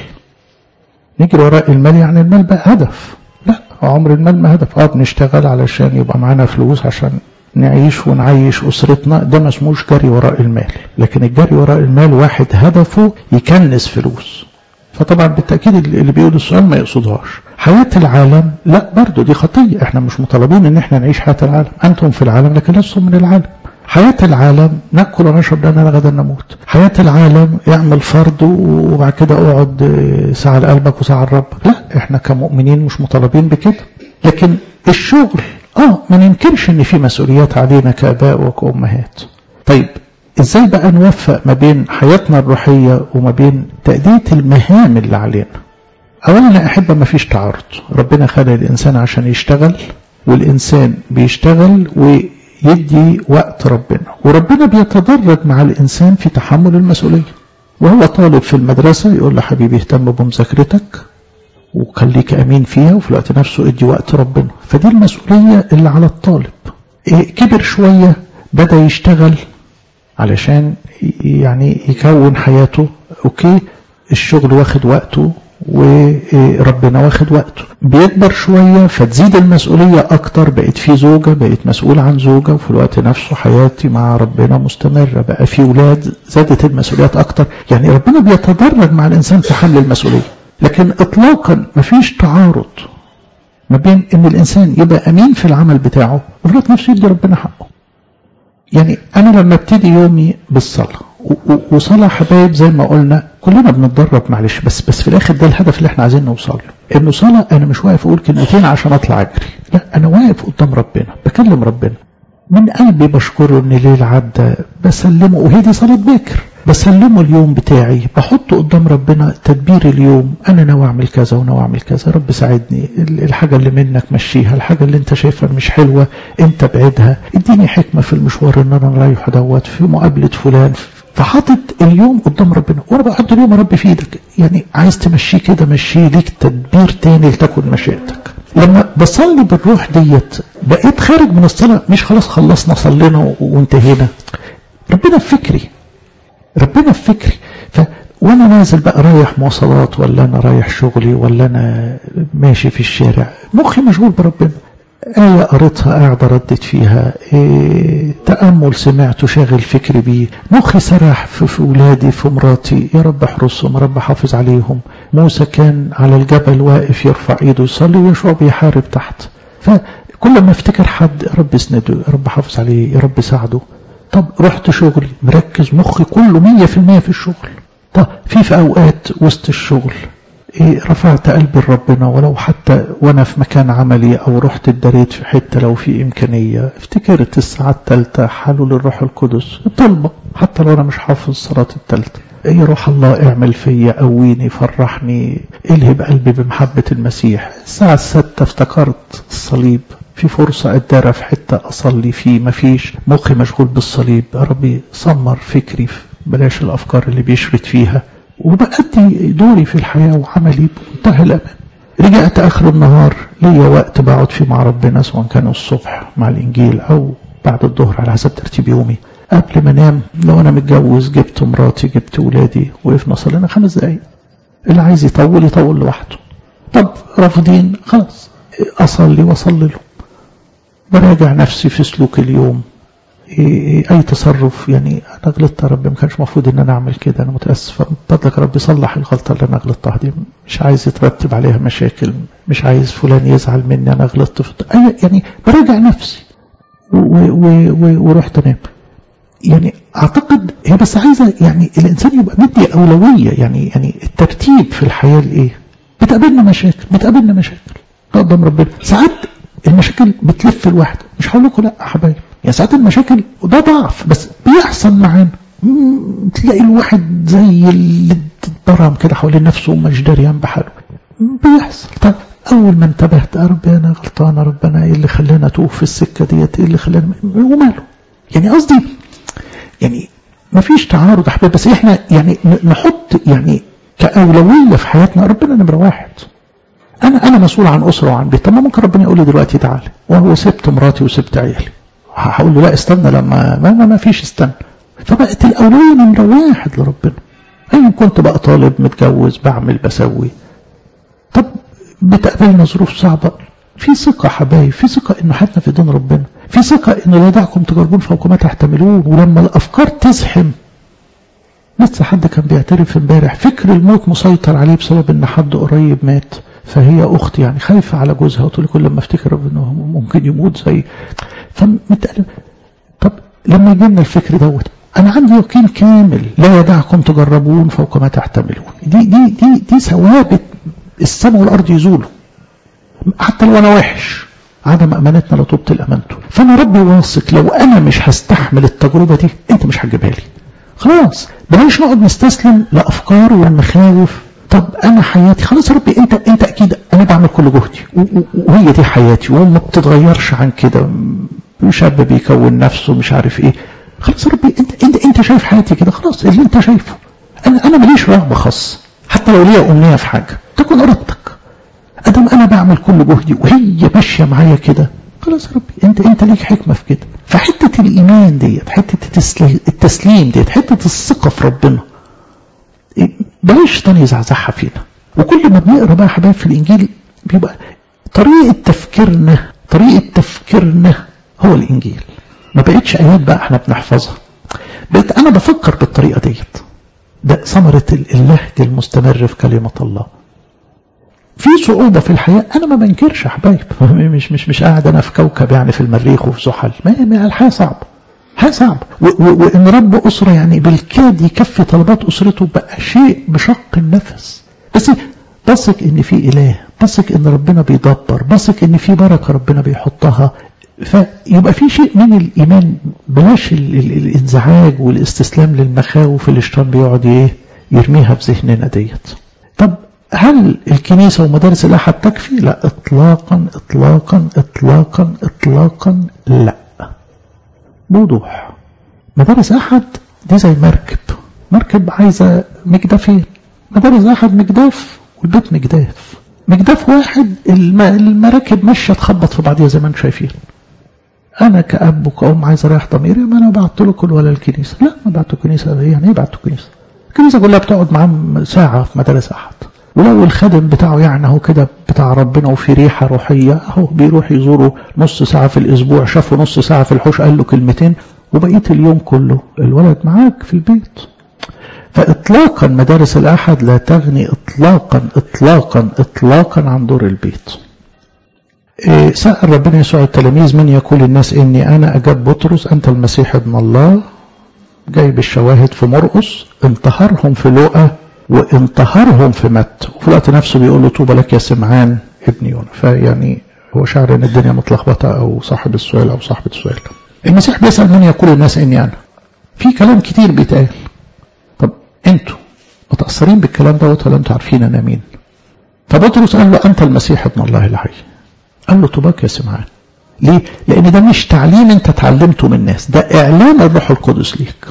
نجري وراء المال يعني المال بقى هدف لا عمر المال ما هدف اه بنشتغل علشان يبقى معانا فلوس عشان نعيش ونعيش أسرتنا ده ما اسموش جري وراء المال لكن الجري وراء المال واحد هدفه يكنس فلوس فطبعا بالتأكيد اللي بيقول السؤال ما يقصدهاش حياة العالم لا برضو دي خطية احنا مش مطالبين ان احنا نعيش حياة العالم انتم في العالم لكن لستم من العالم حياة العالم نأكل ونشرب لأننا غدا نموت حياة العالم يعمل فرض وبعد كده اقعد ساعة لقلبك وساعة لربك لا احنا كمؤمنين مش مطالبين بكده لكن الشغل اه ما ننكرش ان في مسؤوليات علينا كاباء وكأمهات طيب ازاي بقى نوفق ما بين حياتنا الروحية وما بين تأدية المهام اللي علينا اولا يا احبه ما فيش تعارض ربنا خلق الانسان عشان يشتغل والانسان بيشتغل ويدي وقت ربنا وربنا بيتدرج مع الانسان في تحمل المسؤوليه وهو طالب في المدرسه يقول له حبيبي اهتم بمذاكرتك وخليك امين فيها وفي الوقت نفسه ادي وقت ربنا فدي المسؤوليه اللي على الطالب إيه كبر شويه بدا يشتغل علشان يعني يكون حياته اوكي الشغل واخد وقته وربنا واخد وقته بيكبر شوية فتزيد المسؤولية أكتر بقت في زوجة بقت مسؤول عن زوجة وفي الوقت نفسه حياتي مع ربنا مستمرة بقى في ولاد زادت المسؤوليات أكتر يعني ربنا بيتدرج مع الإنسان في حمل المسؤولية لكن إطلاقا مفيش تعارض ما بين إن الإنسان يبقى أمين في العمل بتاعه وفي الوقت نفسه يدي ربنا حقه يعني أنا لما ابتدي يومي بالصلاة وصلاة حبايب زي ما قلنا كلنا بنتدرب معلش بس بس في الاخر ده الهدف اللي احنا عايزين نوصل له انه صلاة انا مش واقف اقول كلمتين عشان اطلع اجري لا انا واقف قدام ربنا بكلم ربنا من قلبي بشكره ان ليل عدى بسلمه وهي دي صلاة باكر بسلمه اليوم بتاعي بحطه قدام ربنا تدبير اليوم انا ناوي اعمل كذا وناوي اعمل كذا رب ساعدني الحاجه اللي منك مشيها الحاجه اللي انت شايفها مش حلوه انت ابعدها اديني حكمه في المشوار ان انا رايح دوت في مقابله فلان فحاطط اليوم قدام ربنا وانا بحط اليوم يا رب في ايدك يعني عايز تمشيه كده مشيه ليك تدبير تاني لتكن مشيئتك لما بصلي بالروح ديت بقيت خارج من الصلاه مش خلاص خلصنا صلينا وانتهينا ربنا في فكري ربنا في فكري ف وانا نازل بقى رايح مواصلات ولا انا رايح شغلي ولا انا ماشي في الشارع مخي مشغول بربنا آية قريتها قاعد ردت فيها إيه تأمل سمعته شاغل فكري بيه مخي سرح في, في ولادي في مراتي يا رب احرسهم يا رب حافظ عليهم موسى كان على الجبل واقف يرفع ايده يصلي ويشوع بيحارب تحت كل ما افتكر حد يا رب اسنده يا رب حافظ عليه يا رب ساعده طب رحت شغلي مركز مخي كله مية في المية في الشغل طب في في اوقات وسط الشغل إيه رفعت قلبي لربنا ولو حتى وانا في مكان عملي او رحت اتدريت في حته لو في امكانيه افتكرت الساعه الثالثه حلول الروح القدس الطلبه حتى لو انا مش حافظ الصلاه الثالثه يا روح الله اعمل فيا قويني فرحني الهب قلبي بمحبه المسيح الساعه السادسه افتكرت الصليب في فرصة أدارة في حتة أصلي فيه مفيش مخي مشغول بالصليب يا ربي سمر فكري بلاش الأفكار اللي بيشرد فيها وبأدي دوري في الحياة وعملي بمنتهى الأمان رجعت آخر النهار ليا وقت بقعد فيه مع ربنا سواء كان الصبح مع الإنجيل أو بعد الظهر على حسب ترتيب يومي قبل ما انام لو انا متجوز جبت مراتي جبت ولادي وقفنا صلينا خمس دقايق اللي عايز يطول يطول لوحده طب رافضين خلاص اصلي واصلي له براجع نفسي في سلوك اليوم اي تصرف يعني انا غلطت يا رب ما كانش المفروض ان انا اعمل كده انا متاسف فضلك يا رب صلح الغلطه اللي انا غلطتها دي مش عايز يترتب عليها مشاكل مش عايز فلان يزعل مني انا غلطت في أي يعني براجع نفسي ورحت انام يعني اعتقد هي بس عايزه يعني الانسان يبقى مدي اولويه يعني يعني الترتيب في الحياه لايه؟ بتقابلنا مشاكل بتقابلنا مشاكل قدام ربنا ساعات المشاكل بتلف الواحد مش هقول لكم لا يا حبايبي يعني ساعات المشاكل وده ضعف بس بيحصل معانا تلاقي الواحد زي اللي اتضرم كده حوالين نفسه ومش دريان بحاله بيحصل طب اول ما انتبهت يا رب انا غلطان يا رب انا ايه اللي خلاني اتوه في السكه ديت ايه اللي خلاني وماله يعني قصدي يعني ما فيش تعارض يا حبايبي بس احنا يعني نحط يعني كاولويه في حياتنا ربنا نمره واحد انا انا مسؤول عن اسره وعن بيت طب ما ممكن ربنا يقول لي دلوقتي تعالى وهو سبت مراتي وسبت عيالي هقول له لا استنى لما ما, ما, ما فيش استنى فبقت الاولويه نمره واحد لربنا ايا كنت بقى طالب متجوز بعمل بسوي طب بتقابلنا ظروف صعبه في ثقه حبايب في ثقه انه حياتنا في دين ربنا في ثقه انه لا يدعكم تجربون فوق ما تحتملون ولما الافكار تزحم لسه حد كان بيعترف امبارح فكر الموت مسيطر عليه بسبب ان حد قريب مات فهي اختي يعني خايفه على جوزها وتقول كل لما افتكر انه ممكن يموت زي فمتقلب طب لما يجي لنا الفكر دوت انا عندي يقين كامل لا يدعكم تجربون فوق ما تحتملون دي دي دي دي ثوابت السماء والارض يزولوا حتى لو انا وحش عدم امانتنا لو تبت الامانته فانا ربي واثق لو انا مش هستحمل التجربه دي انت مش هتجيبها لي خلاص بلاش نقعد نستسلم لافكار والمخاوف طب انا حياتي خلاص يا ربي انت انت اكيد انا بعمل كل جهدي وهي دي حياتي وما بتتغيرش عن كده شاب بيكون نفسه مش عارف ايه خلاص يا ربي انت انت انت شايف حياتي كده خلاص اللي انت شايفه انا انا ماليش رغبه خاصه حتى لو ليا امنيه في حاجه تكون ارادتك ادم انا بعمل كل جهدي وهي ماشيه معايا كده خلاص يا ربي انت انت ليك حكمه في كده فحته الايمان ديت حته التسليم ديت حته الثقه في ربنا بلاش الشيطان يزعزعها فينا وكل ما بنقرا بقى حبايب في الانجيل بيبقى طريقه تفكيرنا طريقه تفكيرنا هو الانجيل ما بقتش ايات بقى احنا بنحفظها بقيت انا بفكر بالطريقه ديت ده ثمره اللهج المستمر في كلمه الله في صعوبة في الحياة أنا ما بنكرش يا حبايب مش مش مش قاعد أنا في كوكب يعني في المريخ وفي زحل ما, ما الحياة صعبة حاجة صعبة وإن رب أسرة يعني بالكاد يكفي طلبات أسرته بقى شيء بشق النفس بس بثق إن في إله بثق إن ربنا بيدبر بثق إن في بركة ربنا بيحطها فيبقى في شيء من الإيمان بلاش ال ال الانزعاج والاستسلام للمخاوف اللي الشيطان بيقعد إيه يرميها في ذهننا ديت طب هل الكنيسة ومدارس الأحد تكفي؟ لا إطلاقا إطلاقا إطلاقا إطلاقا لا بوضوح مدارس أحد دي زي مركب مركب عايزة مجدفين مدارس أحد مجداف والبيت مجداف مجداف واحد المراكب ماشية تخبط في بعضيها زي ما انتم شايفين أنا كأب وكأم عايز أريح ضميري ما أنا بعت له كل ولا الكنيسة لا ما بعته كنيسة يعني إيه بعته كنيسة الكنيسة كلها بتقعد معاه ساعة في مدارس أحد ولو الخادم بتاعه يعني هو كده بتاع ربنا وفي ريحة روحية اهو بيروح يزوره نص ساعة في الأسبوع شافه نص ساعة في الحوش قال له كلمتين وبقية اليوم كله الولد معاك في البيت فإطلاقا مدارس الأحد لا تغني إطلاقا إطلاقا إطلاقا عن دور البيت إيه سأل ربنا يسوع التلاميذ من يقول الناس إني أنا أجاب بطرس أنت المسيح ابن الله جايب الشواهد في مرقس انتهرهم في لوقا وانتهرهم في متى وفي الوقت نفسه بيقول له طوبى لك يا سمعان ابن يونا فيعني هو شعر ان الدنيا متلخبطه او صاحب السؤال او صاحبه السؤال المسيح بيسال من يقول الناس اني انا في كلام كتير بيتقال طب انتوا متاثرين بالكلام دوت ولا انتوا عارفين انا مين فبطرس قال له انت المسيح ابن الله الحي قال له طوباك يا سمعان ليه لان ده مش تعليم انت اتعلمته من الناس ده اعلان الروح القدس ليك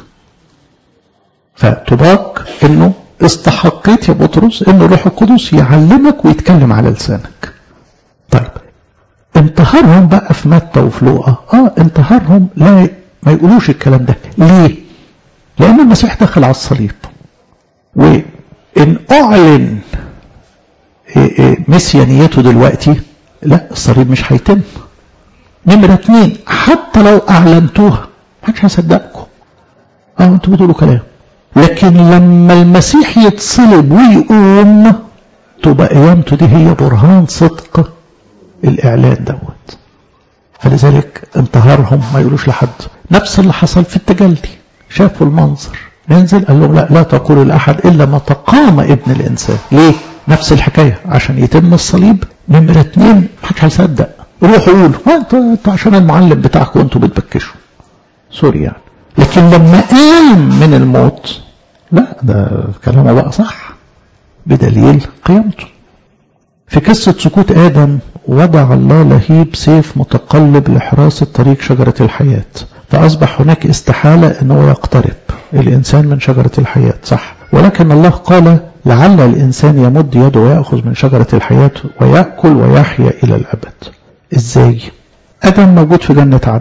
فطوباك انه استحقيت يا بطرس ان الروح القدس يعلمك ويتكلم على لسانك طيب انتهرهم بقى في متى وفي لوقا اه انتهرهم لا ما يقولوش الكلام ده ليه لان المسيح دخل على الصليب وان اعلن إيه إيه مسيانيته دلوقتي لا الصليب مش هيتم نمرة اتنين حتى لو اعلنتوها محدش هيصدقكم اه انتوا بتقولوا كلام لكن لما المسيح يتصلب ويقوم تبقى قيامته دي هي برهان صدق الإعلان دوت فلذلك انتهارهم ما يقولوش لحد نفس اللي حصل في التجلي شافوا المنظر ننزل قال لهم لا لا تقولوا لأحد إلا ما تقام ابن الإنسان ليه نفس الحكاية عشان يتم الصليب نمرة اتنين محدش هيصدق روحوا قولوا انتوا انتوا عشان المعلم بتاعكم انتوا بتبكشوا سوري يعني لكن لما قام من الموت لا ده كلامه بقى صح بدليل قيامته في قصة سكوت آدم وضع الله لهيب سيف متقلب لحراسة طريق شجرة الحياة فأصبح هناك استحالة أنه يقترب الإنسان من شجرة الحياة صح ولكن الله قال لعل الإنسان يمد يده ويأخذ من شجرة الحياة ويأكل ويحيا إلى الأبد إزاي؟ آدم موجود في جنة عدن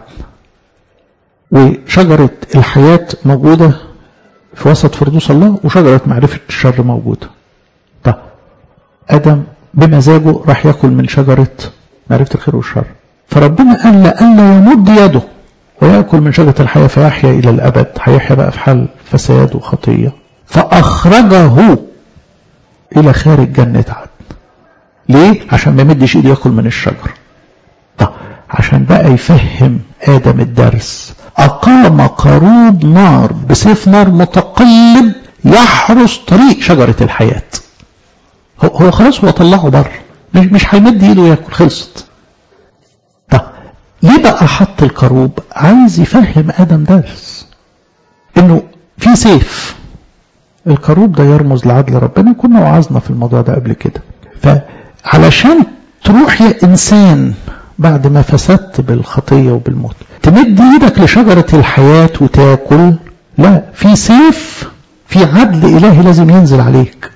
وشجرة الحياة موجودة في وسط فردوس الله وشجرة معرفة الشر موجودة طب آدم بمزاجه راح ياكل من شجرة معرفة الخير والشر فربنا قال لألا يمد يده ويأكل من شجرة الحياة فيحيا إلى الأبد هيحيا بقى في حال فساد وخطية فأخرجه إلى خارج جنة عدن ليه؟ عشان ما يمدش إيده ياكل من الشجر طب عشان بقى يفهم آدم الدرس أقام قارود نار بسيف نار متقلب يحرس طريق شجرة الحياة هو, هو خلاص هو طلعه بره مش مش هيمد ايده ياكل خلصت طب ليه بقى حط الكروب عايز يفهم ادم درس انه في سيف الكروب ده يرمز لعدل ربنا كنا وعظنا في الموضوع ده قبل كده فعلشان تروح يا انسان بعد ما فسدت بالخطيه وبالموت تمد ايدك لشجره الحياه وتاكل لا في سيف في عدل الهي لازم ينزل عليك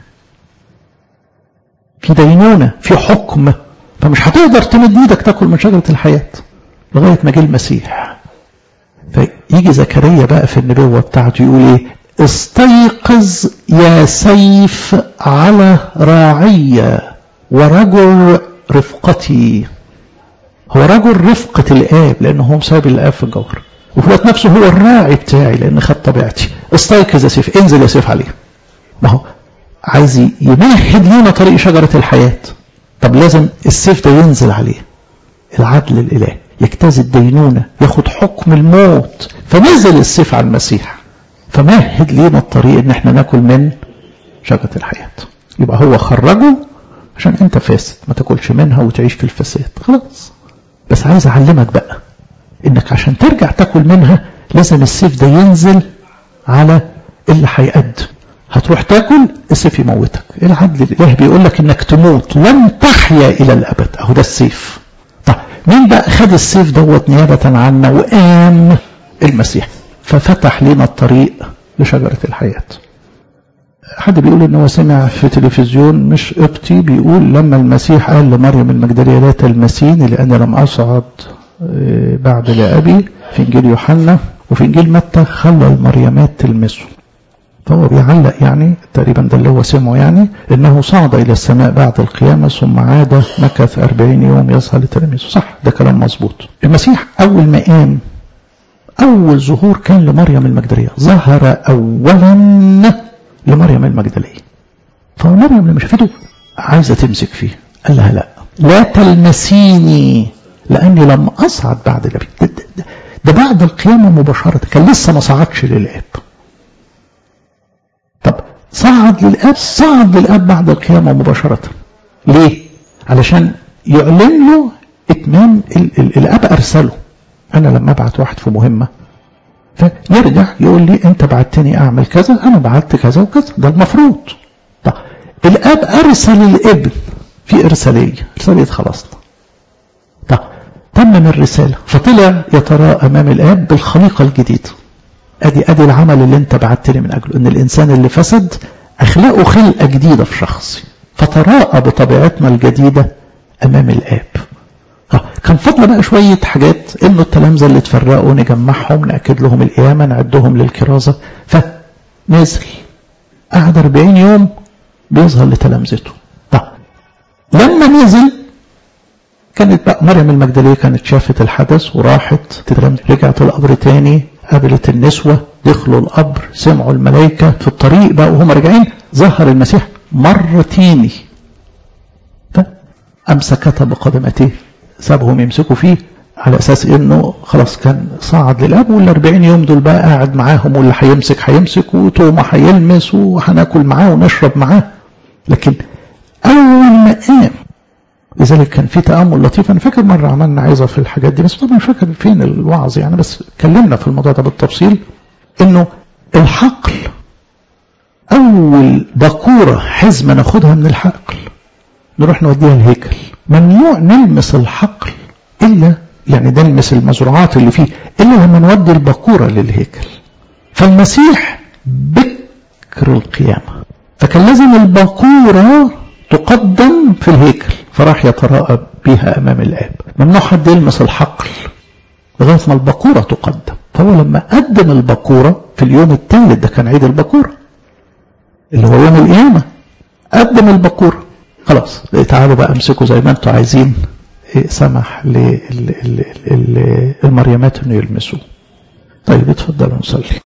في دينونة في حكم فمش هتقدر تمد ايدك تاكل من شجرة الحياة لغاية ما جه المسيح فيجي زكريا بقى في النبوة بتاعته يقول ايه استيقظ يا سيف على راعية ورجل رفقتي هو رجل رفقة الآب لأنه هو مساوي الآب في الجوهر وفي الوقت نفسه هو الراعي بتاعي لأن خد طبيعتي استيقظ يا سيف انزل يا سيف عليه ما هو عايز يمهد لنا طريق شجرة الحياة طب لازم السيف ده ينزل عليه العدل الإلهي يجتاز الدينونة ياخد حكم الموت فنزل السيف على المسيح فمهد لنا الطريق ان احنا ناكل من شجرة الحياة يبقى هو خرجه عشان انت فاسد ما تاكلش منها وتعيش في الفساد خلاص بس عايز اعلمك بقى انك عشان ترجع تاكل منها لازم السيف ده ينزل على اللي هيقدم هتروح تاكل السيف يموتك العدل الالهي بيقول لك انك تموت لن تحيا الى الابد اهو ده السيف طب مين بقى خد السيف دوت نيابه عنا وقام المسيح ففتح لنا الطريق لشجره الحياه حد بيقول ان هو سمع في تلفزيون مش قبطي بيقول لما المسيح قال لمريم المجدليه لا تلمسيني لان لم اصعد بعد لابي في انجيل يوحنا وفي انجيل متى خلى المريمات تلمسه فهو بيعلق يعني تقريبا ده اللي هو سمعه يعني انه صعد الى السماء بعد القيامه ثم عاد مكث أربعين يوم يظهر لتلاميذه صح ده كلام مظبوط المسيح اول ما قام اول ظهور كان لمريم المجدليه ظهر اولا لمريم المجدليه فمريم لما شافته عايزه تمسك فيه قال لها لا لا تلمسيني لاني لم اصعد بعد الاب ده, ده, ده بعد القيامه مباشره كان لسه ما صعدش للاب طب صعد للاب صعد للاب بعد القيامه مباشره ليه علشان يعلن له اتمام ال ال الاب ارسله انا لما ابعت واحد في مهمه فيرجع يقول لي انت بعتني اعمل كذا انا بعت كذا وكذا ده المفروض طب الاب ارسل الابن في ارساليه ارساليه خلاصنا طب تمم الرساله فطلع يتراءى امام الاب بالخليقه الجديده ادي ادي العمل اللي انت بعت لي من اجله ان الانسان اللي فسد اخلاقه خلقه جديده في شخصي فتراءى بطبيعتنا الجديده امام الاب كان فضل بقى شوية حاجات انه التلامذة اللي اتفرقوا نجمعهم نأكد لهم القيامة نعدهم للكرازة فنزل قعد 40 يوم بيظهر لتلامذته طب لما نزل كانت بقى مريم المجدلية كانت شافت الحدث وراحت تتلمذ رجعت القبر تاني قابلت النسوة دخلوا القبر سمعوا الملائكة في الطريق بقى وهم راجعين ظهر المسيح مرة تاني فأمسكتها بقدمتيه سابهم يمسكوا فيه على اساس انه خلاص كان صعد للاب وال 40 يوم دول بقى قاعد معاهم واللي هيمسك هيمسك وتوما هيلمس وهناكل معاه ونشرب معاه لكن اول ما قام لذلك كان في تامل لطيف انا فاكر مره عملنا عظه في الحاجات دي بس طبعا مش فاكر فين الوعظ يعني بس اتكلمنا في الموضوع ده بالتفصيل انه الحقل اول بقوره حزمه ناخدها من الحقل نروح نوديها الهيكل ممنوع نلمس الحقل إلا يعني نلمس المزروعات اللي فيه إلا لما نودي البقورة للهيكل فالمسيح بكر القيامة فكان لازم البقورة تقدم في الهيكل فراح يتراءى بها أمام الآب ممنوع حد يلمس الحقل لغاية ما البقورة تقدم فهو لما قدم البقورة في اليوم الثالث ده كان عيد البقورة اللي هو يوم القيامة قدم البقورة خلاص تعالوا بقى امسكوا زي ما انتوا عايزين سمح للمريمات انه يلمسوه طيب اتفضلوا نصلي